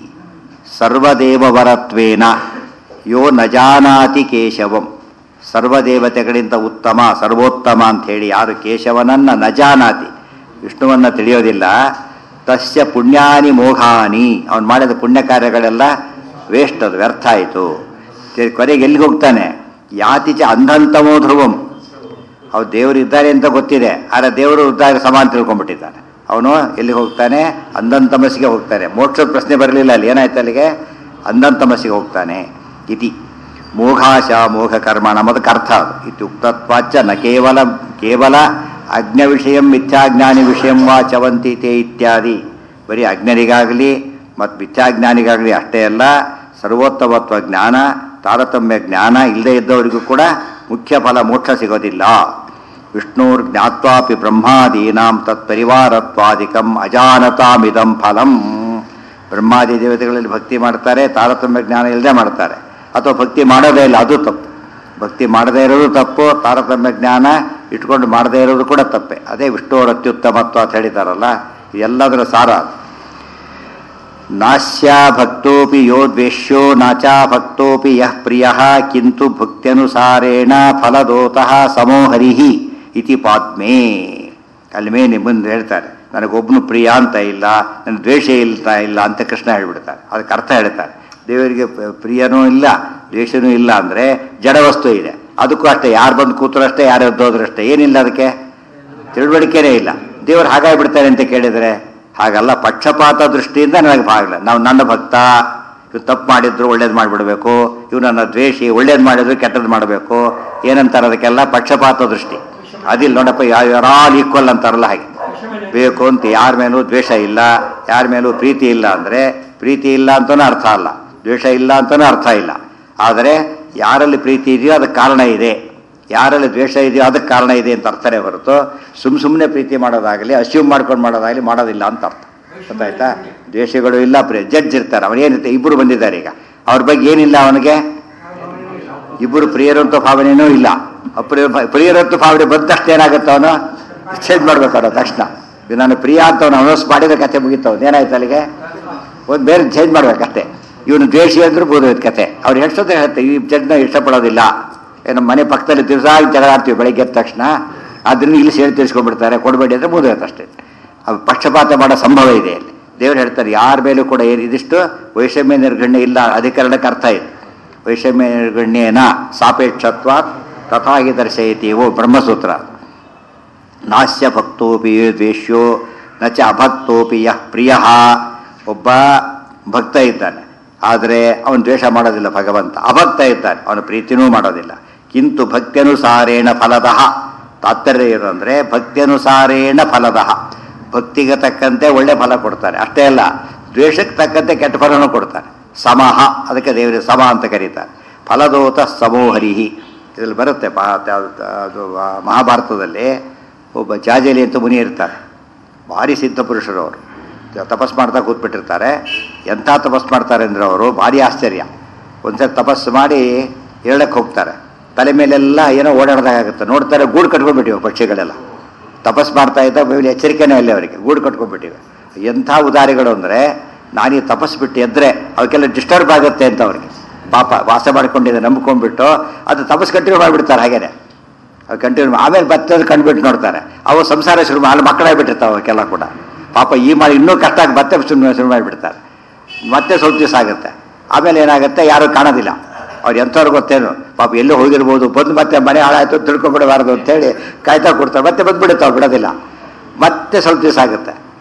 ಸರ್ವದೇವ ವರತ್ವೇನ ಯೋ ನ ಜಾನಾತಿ ಕೇಶವಂ ಸರ್ವದೇವತೆಗಳಿಂದ ಉತ್ತಮ ಸರ್ವೋತ್ತಮ ಅಂಥೇಳಿ ಯಾರು ಕೇಶವನನ್ನ ನ ಜಾನಾತಿ ವಿಷ್ಣುವನ್ನ ತಿಳಿಯೋದಿಲ್ಲ ತಸ್ಯ ಪುಣ್ಯಾನಿ ಮೋಘಾನಿ ಅವನು ಮಾಡಿದ ಪುಣ್ಯ ಕಾರ್ಯಗಳೆಲ್ಲ ವೇಸ್ಟ್ ಅದು ವ್ಯರ್ಥ ಆಯಿತು ಕೊನೆಗೆ ಎಲ್ಲಿಗೆ ಹೋಗ್ತಾನೆ ಯಾತಿಚ ಅಂಧಂತಮೋ ಧ್ರುವಂ ಅವ್ರು ದೇವರು ಇದ್ದಾರೆ ಅಂತ ಗೊತ್ತಿದೆ ಆದರೆ ದೇವರು ಇದ್ದಾಗ ಸಮ ಅಂತ ತಿಳ್ಕೊಂಡ್ಬಿಟ್ಟಿದ್ದಾನೆ ಅವನು ಎಲ್ಲಿಗೆ ಹೋಗ್ತಾನೆ ಅಂಧಂತಮಸ್ಸಿಗೆ ಹೋಗ್ತಾನೆ ಮೋಕ್ಷದ ಪ್ರಶ್ನೆ ಬರಲಿಲ್ಲ ಅಲ್ಲಿ ಏನಾಯ್ತು ಅಲ್ಲಿಗೆ ಅಂಧಂತಮಸ್ಸಿಗೆ ಹೋಗ್ತಾನೆ ಇತಿ ಮೋಘಾಶ ಮೋಘ ಕರ್ಮ ನಮ್ಮದಕ್ಕೆ ಅರ್ಥ ಅದು ಇತ್ಯುಕ್ತತ್ವಾಚ ನ ಕೇವಲ ಕೇವಲ ಅಜ್ಞ ವಿಷಯ ಮಿಥ್ಯಾಜ್ಞಾನಿ ವಿಷಯ ವಾ ಚವಂತಿ ತೇ ಇತ್ಯಾದಿ ಬರೀ ಅಜ್ಞರಿಗಾಗಲಿ ಮತ್ತು ಮಿಥ್ಯಾಜ್ಞಾನಿಗಾಗಲಿ ಅಷ್ಟೇ ಅಲ್ಲ ಸರ್ವೋತ್ತಮತ್ವ ಜ್ಞಾನ ತಾರತಮ್ಯ ಜ್ಞಾನ ಇಲ್ಲದೆ ಇದ್ದವರಿಗೂ ಕೂಡ ಮುಖ್ಯ ಫಲ ಮೋಕ್ಷ ಸಿಗೋದಿಲ್ಲ ವಿಷ್ಣುರ್ ಜ್ಞಾತ್ವಾಪಿ ಬ್ರಹ್ಮಾದೀನಾಂ ತತ್ಪರಿವಾರತ್ವಾದಿಕಂ ಅಜಾನತಾಮಿದಂ ಫಲಂ ಬ್ರಹ್ಮಾದಿ ದೇವತೆಗಳಲ್ಲಿ ಭಕ್ತಿ ಮಾಡ್ತಾರೆ ತಾರತಮ್ಯ ಜ್ಞಾನ ಇಲ್ಲದೆ ಮಾಡ್ತಾರೆ ಅಥವಾ ಭಕ್ತಿ ಮಾಡೋದೇ ಇಲ್ಲ ಅದು ತಪ್ಪು ಭಕ್ತಿ ಮಾಡದೇ ಇರೋದು ತಪ್ಪು ತಾರತಮ್ಯ ಜ್ಞಾನ ಇಟ್ಕೊಂಡು ಮಾಡದೇ ಇರೋದು ಕೂಡ ತಪ್ಪೆ ಅದೇ ವಿಷ್ಣುವರ ಅತ್ಯುತ್ತಮತ್ವ ಅಂತ ಹೇಳಿದಾರಲ್ಲ ಎಲ್ಲದರ ಸಾರ ಅದು. ನಾಸ್ಯ ಭಕ್ತೋಪಿ ಯೋ ದ್ವೇಷ್ಯೋ ನಾಚಾ ಭಕ್ತೋಪಿ ಯಃ ಪ್ರಿಯ ಕಿಂತು ಭಕ್ತ್ಯನುಸಾರೇಣ ಫಲದೋತಃ ಸಮೋಹರಿಹಿ ಇತಿ ಪಾದ್ಮೇ ಅಲ್ಲಿ ಮೇಲೆ ಮುಂದೆ ಹೇಳ್ತಾರೆ ನನಗೊಬ್ಬನು ಪ್ರಿಯ ಅಂತ ಇಲ್ಲ ನನ್ನ ದ್ವೇಷ ಇಲ್ಲ ಇಲ್ಲ ಅಂತ ಕೃಷ್ಣ ಹೇಳ್ಬಿಡ್ತಾರೆ ಅದಕ್ಕೆ ಅರ್ಥ ಹೇಳ್ತಾರೆ ದೇವರಿಗೆ ಪ- ಪ್ರಿಯನೂ ಇಲ್ಲ ದ್ವೇಷನೂ ಇಲ್ಲ ಅಂದರೆ ಜಡವಸ್ತು ಇದೆ ಅದಕ್ಕೂ ಅಷ್ಟೇ ಯಾರು ಬಂದು ಕೂತರು ಅಷ್ಟೇ ಯಾರು ಎದ್ದೋದ್ರು ಅಷ್ಟೇ ಏನಿಲ್ಲ ಅದಕ್ಕೆ ತಿಳುವಳಿಕೆನೇ ಇಲ್ಲ ದೇವರು ಹಾಗಾಗಿ ಬಿಡ್ತಾರೆ ಅಂತ ಕೇಳಿದರೆ ಹಾಗಲ್ಲ ಪಕ್ಷಪಾತ ದೃಷ್ಟಿಯಿಂದ ನನಗೆ ಭಾಗಲ್ಲ ನಾವು ನನ್ನ ಭಕ್ತ ಇವ್ ತಪ್ಪು ಮಾಡಿದ್ರು ಒಳ್ಳೇದು ಮಾಡಿಬಿಡ್ಬೇಕು ಇವ್ ನನ್ನ ದ್ವೇಷಿ ಒಳ್ಳೇದು ಮಾಡಿದ್ರು ಕೆಟ್ಟದ್ದು ಮಾಡಬೇಕು ಏನಂತಾರೆ ಅದಕ್ಕೆಲ್ಲ ಪಕ್ಷಪಾತ ದೃಷ್ಟಿ ಅದಿಲ್ಲ ನೋಡಪ್ಪ ಯಾರಾಲ್ ಈಕ್ವಲ್ ಅಂತಾರಲ್ಲ ಹಾಗೆ ಬೇಕು ಅಂತ ಯಾರ ಮೇಲೂ ದ್ವೇಷ ಇಲ್ಲ ಯಾರ ಮೇಲೂ ಪ್ರೀತಿ ಇಲ್ಲ ಅಂದರೆ ಪ್ರೀತಿ ಇಲ್ಲ ಅಂತಲೂ ಅರ್ಥ ಅಲ್ಲ ದ್ವೇಷ ಇಲ್ಲ ಅಂತಲೂ ಅರ್ಥ ಇಲ್ಲ ಆದರೆ ಯಾರಲ್ಲಿ ಪ್ರೀತಿ ಇದೆಯೋ ಅದಕ್ಕೆ ಕಾರಣ ಇದೆ ಯಾರಲ್ಲಿ ದ್ವೇಷ ಇದೆಯೋ ಅದಕ್ಕೆ ಕಾರಣ ಇದೆ ಅಂತ ಅರ್ಥನೇ ಹೊರತು ಸುಮ್ ಸುಮ್ಮನೆ ಪ್ರೀತಿ ಮಾಡೋದಾಗಲಿ ಅಸ್ಯೂಮ್ ಮಾಡ್ಕೊಂಡು ಮಾಡೋದಾಗಲಿ ಮಾಡೋದಿಲ್ಲ ಅಂತ ಅರ್ಥ ಗೊತ್ತಾಯ್ತಾ ದ್ವೇಷಗಳು ಇಲ್ಲ ಪ್ರಿಯ ಜಡ್ಜ್ ಇರ್ತಾರೆ ಅವನೇನಿರುತ್ತೆ ಇಬ್ಬರು ಬಂದಿದ್ದಾರೆ ಈಗ ಅವ್ರ ಬಗ್ಗೆ ಏನಿಲ್ಲ ಅವನಿಗೆ ಇಬ್ಬರು ಪ್ರಿಯರಂತ ಭಾವನೆಯೂ ಇಲ್ಲ ಅಪ್ರಿಯ ಪ್ರಿಯರಂತ ಭಾವನೆ ಬಂದ ತಕ್ಷಣ ಏನಾಗುತ್ತೆ ಅವನು ಚೇಂಜ್ ಮಾಡ್ಬೇಕು ಅವನು ತಕ್ಷಣ ಇದು ನಾನು ಪ್ರಿಯ ಅಂತ ಅವನು ಅನೌನ್ಸ್ ಮಾಡಿದ ಕತೆ ಮುಗೀತು ಅವ್ನು ಏನಾಯ್ತು ಅಲ್ಲಿಗೆ ಒಂದು ಬೇರೆ ಚೇಂಜ್ ಮಾಡ್ಬೇಕಷ್ಟೇ ಇವನು ದ್ವೇಷಿ ಅಂದ್ರೆ ಬೋಧೋಯ್ತು ಕತೆ ಅವ್ರು ಎಷ್ಟೊತ್ತೆ ಹೇಳುತ್ತೆ ಈ ಜಡ್ನ ಇಷ್ಟಪಡೋದಿಲ್ಲ ಏ, ನಮ್ಮ ಮನೆ ಪಕ್ಕದಲ್ಲಿ ದಿವಸ ಜಗಳ ಆಡ್ತೀವಿ ಬೆಳಗ್ಗೆ ಎದ್ದ ತಕ್ಷಣ ಅದನ್ನು ಇಲ್ಲಿ ಸೇರಿ ತಿಳಿಸ್ಕೊಂಡ್ಬಿಡ್ತಾರೆ ಕೊಡಬೇಡಿ ಅಂದರೆ ಬೋಧೋಯ್ತು ಅಷ್ಟೇ ಅದು ಪಕ್ಷಪಾತ ಮಾಡೋ ಸಂಭವ ಇದೆ ಅಲ್ಲಿ ದೇವರು ಹೇಳ್ತಾರೆ ಯಾರ ಮೇಲೂ ಕೂಡ ಏನು ಇದಿಷ್ಟು ವೈಷಮ್ಯ ನಿರ್ಗಣ್ಯ ಇಲ್ಲ ಅಧಿಕರಣಕ್ಕೆ ಅರ್ಥ ಇದೆ ವೈಷಮ್ಯ ನಿರ್ಗಣ್ಯೇನ ಸಾಪೇಕ್ಷತ್ವ ತಥಾಗಿ ದರ್ಶಯತೀವೋ ಬ್ರಹ್ಮಸೂತ್ರ ನಾಸ್ಯ ಭಕ್ತೋಪಿ ದ್ವೇಷ್ಯೋ ನ ಚ ಅಭಕ್ತೋಪಿ ಯಃ ಪ್ರಿಯ ಒಬ್ಬ ಭಕ್ತ ಇದ್ದಾನೆ ಆದರೆ ಅವನು ದ್ವೇಷ ಮಾಡೋದಿಲ್ಲ ಭಗವಂತ ಅಭಕ್ತ ಇದ್ದಾನೆ ಅವನು ಪ್ರೀತಿನೂ ಮಾಡೋದಿಲ್ಲ ಕಿಂತು ಭಕ್ತ್ಯನುಸಾರೇಣ ಫಲದಃ ತಾತ್ಪರ್ಯ ಏನಂದರೆ ಭಕ್ತ್ಯನುಸಾರೇಣ ಫಲದಃ ಭಕ್ತಿಗೆ ತಕ್ಕಂತೆ ಒಳ್ಳೆ ಫಲ ಕೊಡ್ತಾರೆ ಅಷ್ಟೇ ಅಲ್ಲ ದ್ವೇಷಕ್ಕೆ ತಕ್ಕಂತೆ ಕೆಟ್ಟ ಫಲನೂ ಕೊಡ್ತಾರೆ ಸಮಹ ಅದಕ್ಕೆ ದೇವರಿಗೆ ಸಮ ಅಂತ ಕರೀತಾರೆ ಫಲದೋತ ಸಮೋಹರಿಹಿ ಇದರಲ್ಲಿ ಬರುತ್ತೆ ಪಾ ತ- ಅದು ಮಹಾಭಾರತದಲ್ಲಿ ಒಬ್ಬ ಜಾಜಲಿ ಅಂತ ಮುನಿ ಇರ್ತಾರೆ ಭಾರಿ ಸಿದ್ಧ ಪುರುಷರು ಅವರು ತಪಸ್ ಮಾಡ್ತಾ ಕೂತ್ಬಿಟ್ಟಿರ್ತಾರೆ ಎಂಥ ತಪಸ್ ಮಾಡ್ತಾರೆ ಅಂದರೆ ಅವರು ಭಾರಿ ಆಶ್ಚರ್ಯ ಒಂದ್ಸರಿ ತಪಸ್ಸು ಮಾಡಿ ಹೇಳಕ್ಕೆ ಹೋಗ್ತಾರೆ ತಲೆ ಮೇಲೆಲ್ಲ ಏನೋ ಓಡಾಡ್ದಾಗುತ್ತೆ ನೋಡ್ತಾರೆ ಗೂಡು ಕಟ್ಕೊಂಡ್ಬಿಟ್ಟಿವೆ ಪಕ್ಷಿಗಳೆಲ್ಲ ತಪಸ್ ಮಾಡ್ತಾ ಇದ್ದ ಮೇಲೆ ಎಚ್ಚರಿಕೆನೇ ಇಲ್ಲ ಅವರಿಗೆ ಗೂಡು ಕಟ್ಕೊಂಡ್ಬಿಟ್ಟಿವೆ ಎಂಥ ಉದಾರಿಗಳು ಅಂದರೆ ನಾನು ಈ ತಪಸ್ ಬಿಟ್ಟು ಎದ್ರೆ ಅವಕ್ಕೆಲ್ಲ ಡಿಸ್ಟರ್ಬ್ ಆಗುತ್ತೆ ಅಂತ ಅವ್ರಿಗೆ ಪಾಪ ವಾಸ ಮಾಡ್ಕೊಂಡಿದ್ದೆ ನಂಬ್ಕೊಂಡ್ಬಿಟ್ಟು ಅದು ತಪಸ್ ಕಂಟಿನ್ಯೂ ಮಾಡಿಬಿಡ್ತಾರೆ ಹಾಗೇನೆ ಅದು ಕಂಟಿನ್ಯೂ ಆಮೇಲೆ ಬತ್ತದ ಕಂಡುಬಿಟ್ಟು ನೋಡ್ತಾರೆ ಅವು ಸಂಸಾರ ಶುರು ಮಾಡಿ ಮಕ್ಕಳಾಗ್ಬಿಟ್ಟಿರ್ತಾವೆ ಅವಕ್ಕೆಲ್ಲ ಕೂಡ ಪಾಪ ಈ ಮಾಡಿ ಇನ್ನೂ ಕಷ್ಟ ಆಗಿ ಮತ್ತೆ ಶುರು ಶುರು ಮಾಡಿಬಿಡ್ತಾರೆ ಮತ್ತೆ ಸ್ವಲ್ಪ ದಿವಸ ಆಗುತ್ತೆ ಆಮೇಲೆ ಏನಾಗುತ್ತೆ ಯಾರು ಕಾಣೋದಿಲ್ಲ ಅವ್ರು ಎಂಥವ್ರು ಗೊತ್ತೇನು ಪಾಪ ಎಲ್ಲೋ ಹೋಗಿರ್ಬೋದು ಬಂದು ಮತ್ತೆ ಮನೆ ಹಾಳಾಯ್ತು ತಿಳ್ಕೊಂಡ್ಬಿಡಬಾರ್ದು ಅಂತೇಳಿ ಕಾಯ್ತಾ ಕೊಡ್ತಾರೆ ಮತ್ತೆ ಬಂದ್ಬಿಡುತ್ತೆ ಅವ್ರು ಬಿಡೋದಿಲ್ಲ ಮತ್ತೆ ಸ್ವಲ್ಪ ದಿವಸ ಆಗುತ್ತೆ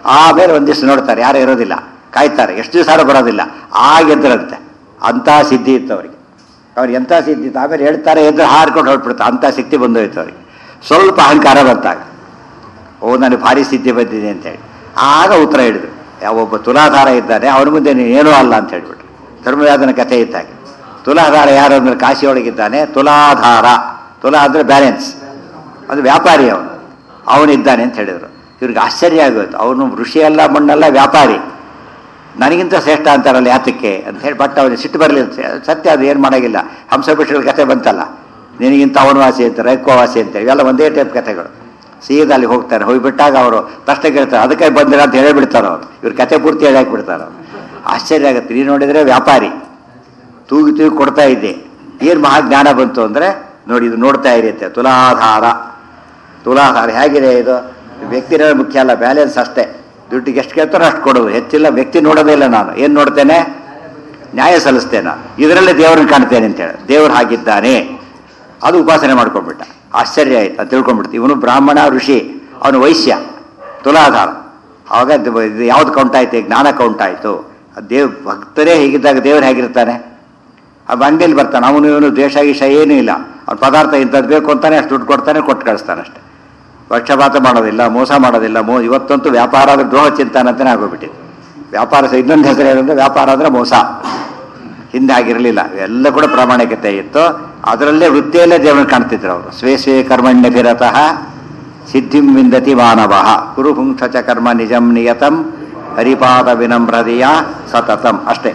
ಆಮೇಲೆ ಒಂದು ದಿವಸ ನೋಡ್ತಾರೆ ಯಾರು ಇರೋದಿಲ್ಲ ಕಾಯ್ತಾರೆ ಎಷ್ಟು ದಿವಸ ಬರೋದಿಲ್ಲ ಆಗ ಎದ್ದರಂತೆ ಅಂಥ ಸಿದ್ಧಿ ಇತ್ತು ಅವರಿಗೆ ಅವ್ರಿಗೆ ಎಂಥ ಸಿದ್ಧಿ ಇತ್ತು ಆಮೇಲೆ ಹೇಳ್ತಾರೆ ಎದ್ದು ಹಾರ್ಕೊಂಡು ಹೊರಟ್ಬಿಡ್ತಾರೆ ಅಂಥ ಶಕ್ತಿ ಬಂದೋಯ್ತು ಅವರಿಗೆ ಸ್ವಲ್ಪ ಅಹಂಕಾರ ಬಂತಾಗ ಓ ನನಗೆ ಭಾರಿ ಸಿದ್ಧಿ ಬಂದಿದೆ ಅಂತೇಳಿ ಆಗ ಉತ್ತರ ಹಿಡಿದ್ರು ಯಾವೊಬ್ಬ ತುಲಾಧಾರ ಇದ್ದಾನೆ ಅವನ ಮುಂದೆ ನೀನು ಏನೂ ಅಲ್ಲ ಅಂತ ಹೇಳ್ಬಿಟ್ರು ಧರ್ಮವ್ಯಾದನ ಕಥೆ ಇದ್ದಾಗೆ ತುಲಾಧಾರ ಯಾರು ಅಂದ್ರೆ ಕಾಶಿಯೊಳಗಿದ್ದಾನೆ ತುಲಾಧಾರ ತುಲಾ ಅಂದರೆ ಬ್ಯಾಲೆನ್ಸ್ ಅದು ವ್ಯಾಪಾರಿ ಅವನು ಅವನಿದ್ದಾನೆ ಅಂತ ಹೇಳಿದರು ಇವ್ರಿಗೆ ಆಶ್ಚರ್ಯ ಆಗೋಯ್ತು ಅವನು ಋಷಿ ಅಲ್ಲ ಮಣ್ಣಲ್ಲ ವ್ಯಾಪಾರಿ ನನಗಿಂತ ಶ್ರೇಷ್ಠ ಅಂತಾರಲ್ಲ ಯಾತಕ್ಕೆ ಅಂತ ಹೇಳಿ ಬಟ್ ಅವನಿಗೆ ಸಿಟ್ಟು ಬರಲಿಲ್ಲ ಸತ್ಯ ಅದು ಏನು ಮಾಡೋಂಗಿಲ್ಲ ಹಂಸಭಿಷಗಳ ಕಥೆ ಬಂತಲ್ಲ ನಿನಗಿಂತ ಅವನ ವಾಸಿ ಅಂತ ರೈಕೋ ವಾಸಿ ಅಂತ ಇವೆಲ್ಲ ಒಂದೇ ಟೈಪ್ ಕಥೆಗಳು ಸೀದಾ ಅಲ್ಲಿ ಹೋಗ್ತಾರೆ ಹೋಗಿಬಿಟ್ಟಾಗ ಅವರು ಪ್ರಶ್ನೆ ಕೇಳ್ತಾರೆ ಅದಕ್ಕೆ ಬಂದಿರ ಅಂತ ಹೇಳಿಬಿಡ್ತಾರೆ ಅವರು ಇವ್ರ ಕಥೆ ಪೂರ್ತಿ ಹೇಳಿ ಹಾಕ್ಬಿಡ್ತಾರೆ ಅವರು ಆಶ್ಚರ್ಯ ಆಗುತ್ತೆ ನೀನು ನೋಡಿದರೆ ವ್ಯಾಪಾರಿ ತೂಗಿ ತೂಗಿ ಕೊಡ್ತಾ ಇದ್ದೆ ಏನು ಮಹಾ ಜ್ಞಾನ ಬಂತು ಅಂದರೆ ನೋಡಿ ಇದು ನೋಡ್ತಾ ಇರುತ್ತೆ ತುಲಾಧಾರ ತುಲಾಧಾರ ಹೇಗಿದೆ ಇದು ವ್ಯಕ್ತಿನ ಮುಖ್ಯ ಅಲ್ಲ ಬ್ಯಾಲೆನ್ಸ್ ಅಷ್ಟೇ ದುಡ್ಡಿಗೆ ಎಷ್ಟು ಕೇಳ್ತಾರೋ ಅಷ್ಟು ಕೊಡೋದು ಹೆಚ್ಚಿಲ್ಲ ವ್ಯಕ್ತಿ ನೋಡೋದೇ ಇಲ್ಲ ನಾನು ಏನು ನೋಡ್ತೇನೆ ನ್ಯಾಯ ಸಲ್ಲಿಸ್ತೇನೆ ನಾನು ಇದರಲ್ಲೇ ದೇವರನ್ನು ಕಾಣ್ತೇನೆ ಅಂತೇಳಿ ದೇವರು ಹಾಗಿದ್ದಾನೆ ಅದು ಉಪಾಸನೆ ಮಾಡ್ಕೊಂಡ್ಬಿಟ್ಟ ಆಶ್ಚರ್ಯ ಆಯ್ತು ಅದು ತಿಳ್ಕೊಂಡ್ಬಿಡ್ತು ಇವನು ಬ್ರಾಹ್ಮಣ ಋಷಿ ಅವನು ವೈಶ್ಯ ತುಲಾಧಾರ ಆವಾಗ ಇದು ಇದು ಯಾವ್ದು ಕೌಂಟ್ ಆಯ್ತು ಜ್ಞಾನ ಕೌಂಟ್ ಆಯಿತು ದೇವ್ ಭಕ್ತರೇ ಹೀಗಿದ್ದಾಗ ದೇವ್ರು ಹೇಗಿರ್ತಾನೆ ಆ ಅಂಗಡಿಯಲ್ಲಿ ಬರ್ತಾನೆ ಅವನು ಇವನು ದ್ವೇಷ ಗೀಷ ಏನೂ ಇಲ್ಲ ಅವ್ನ ಪದಾರ್ಥ ಇಂಥದ್ದು ಬೇಕು ಅಂತಾನೆ ಅಷ್ಟು ದುಡ್ಡು ಕೊಡ್ತಾನೆ ಕೊಟ್ಟು ಕಳಿಸ್ತಾನೆ ಅಷ್ಟೇ ಪಕ್ಷಪಾತ ಮಾಡೋದಿಲ್ಲ ಮೋಸ ಮಾಡೋದಿಲ್ಲ ಮೋ ಇವತ್ತಂತೂ ವ್ಯಾಪಾರ ಅಂದ್ರೆ ದ್ರೋಹ ಚಿಂತನೆ ಅಂತಾನೆ ಆಗೋಗ್ಬಿಟ್ಟಿದೆ ವ್ಯಾಪಾರ ಸ- ಇನ್ನೊಂದು ಹೆಸರು ಏನಂದ್ರೆ ವ್ಯಾಪಾರ ಅಂದ್ರೆ ಮೋಸ ಹಿಂದೆ ಆಗಿರಲಿಲ್ಲ ಎಲ್ಲ ಕೂಡ ಪ್ರಾಮಾಣಿಕತೆ ಇತ್ತು ಅದರಲ್ಲೇ ವೃತ್ತಿಯಲ್ಲೇ ದೇವರನ್ನು ಕಾಣ್ತಿದ್ರು ಅವರು ಸ್ವೇ ಸ್ವೇ ಕರ್ಮಣ್ಯ ಭಿರತಃ ಸಿದ್ಧಿಂ ವಿಂದತಿ ಮಾನವ ಕುರು ಪುಂಕ್ಷ ಚ ಕರ್ಮ ನಿಜಂ ನಿಯತಂ ಹರಿಪಾದ ವಿನಮ್ರತೆಯ ಸತತಂ ಅಷ್ಟೇ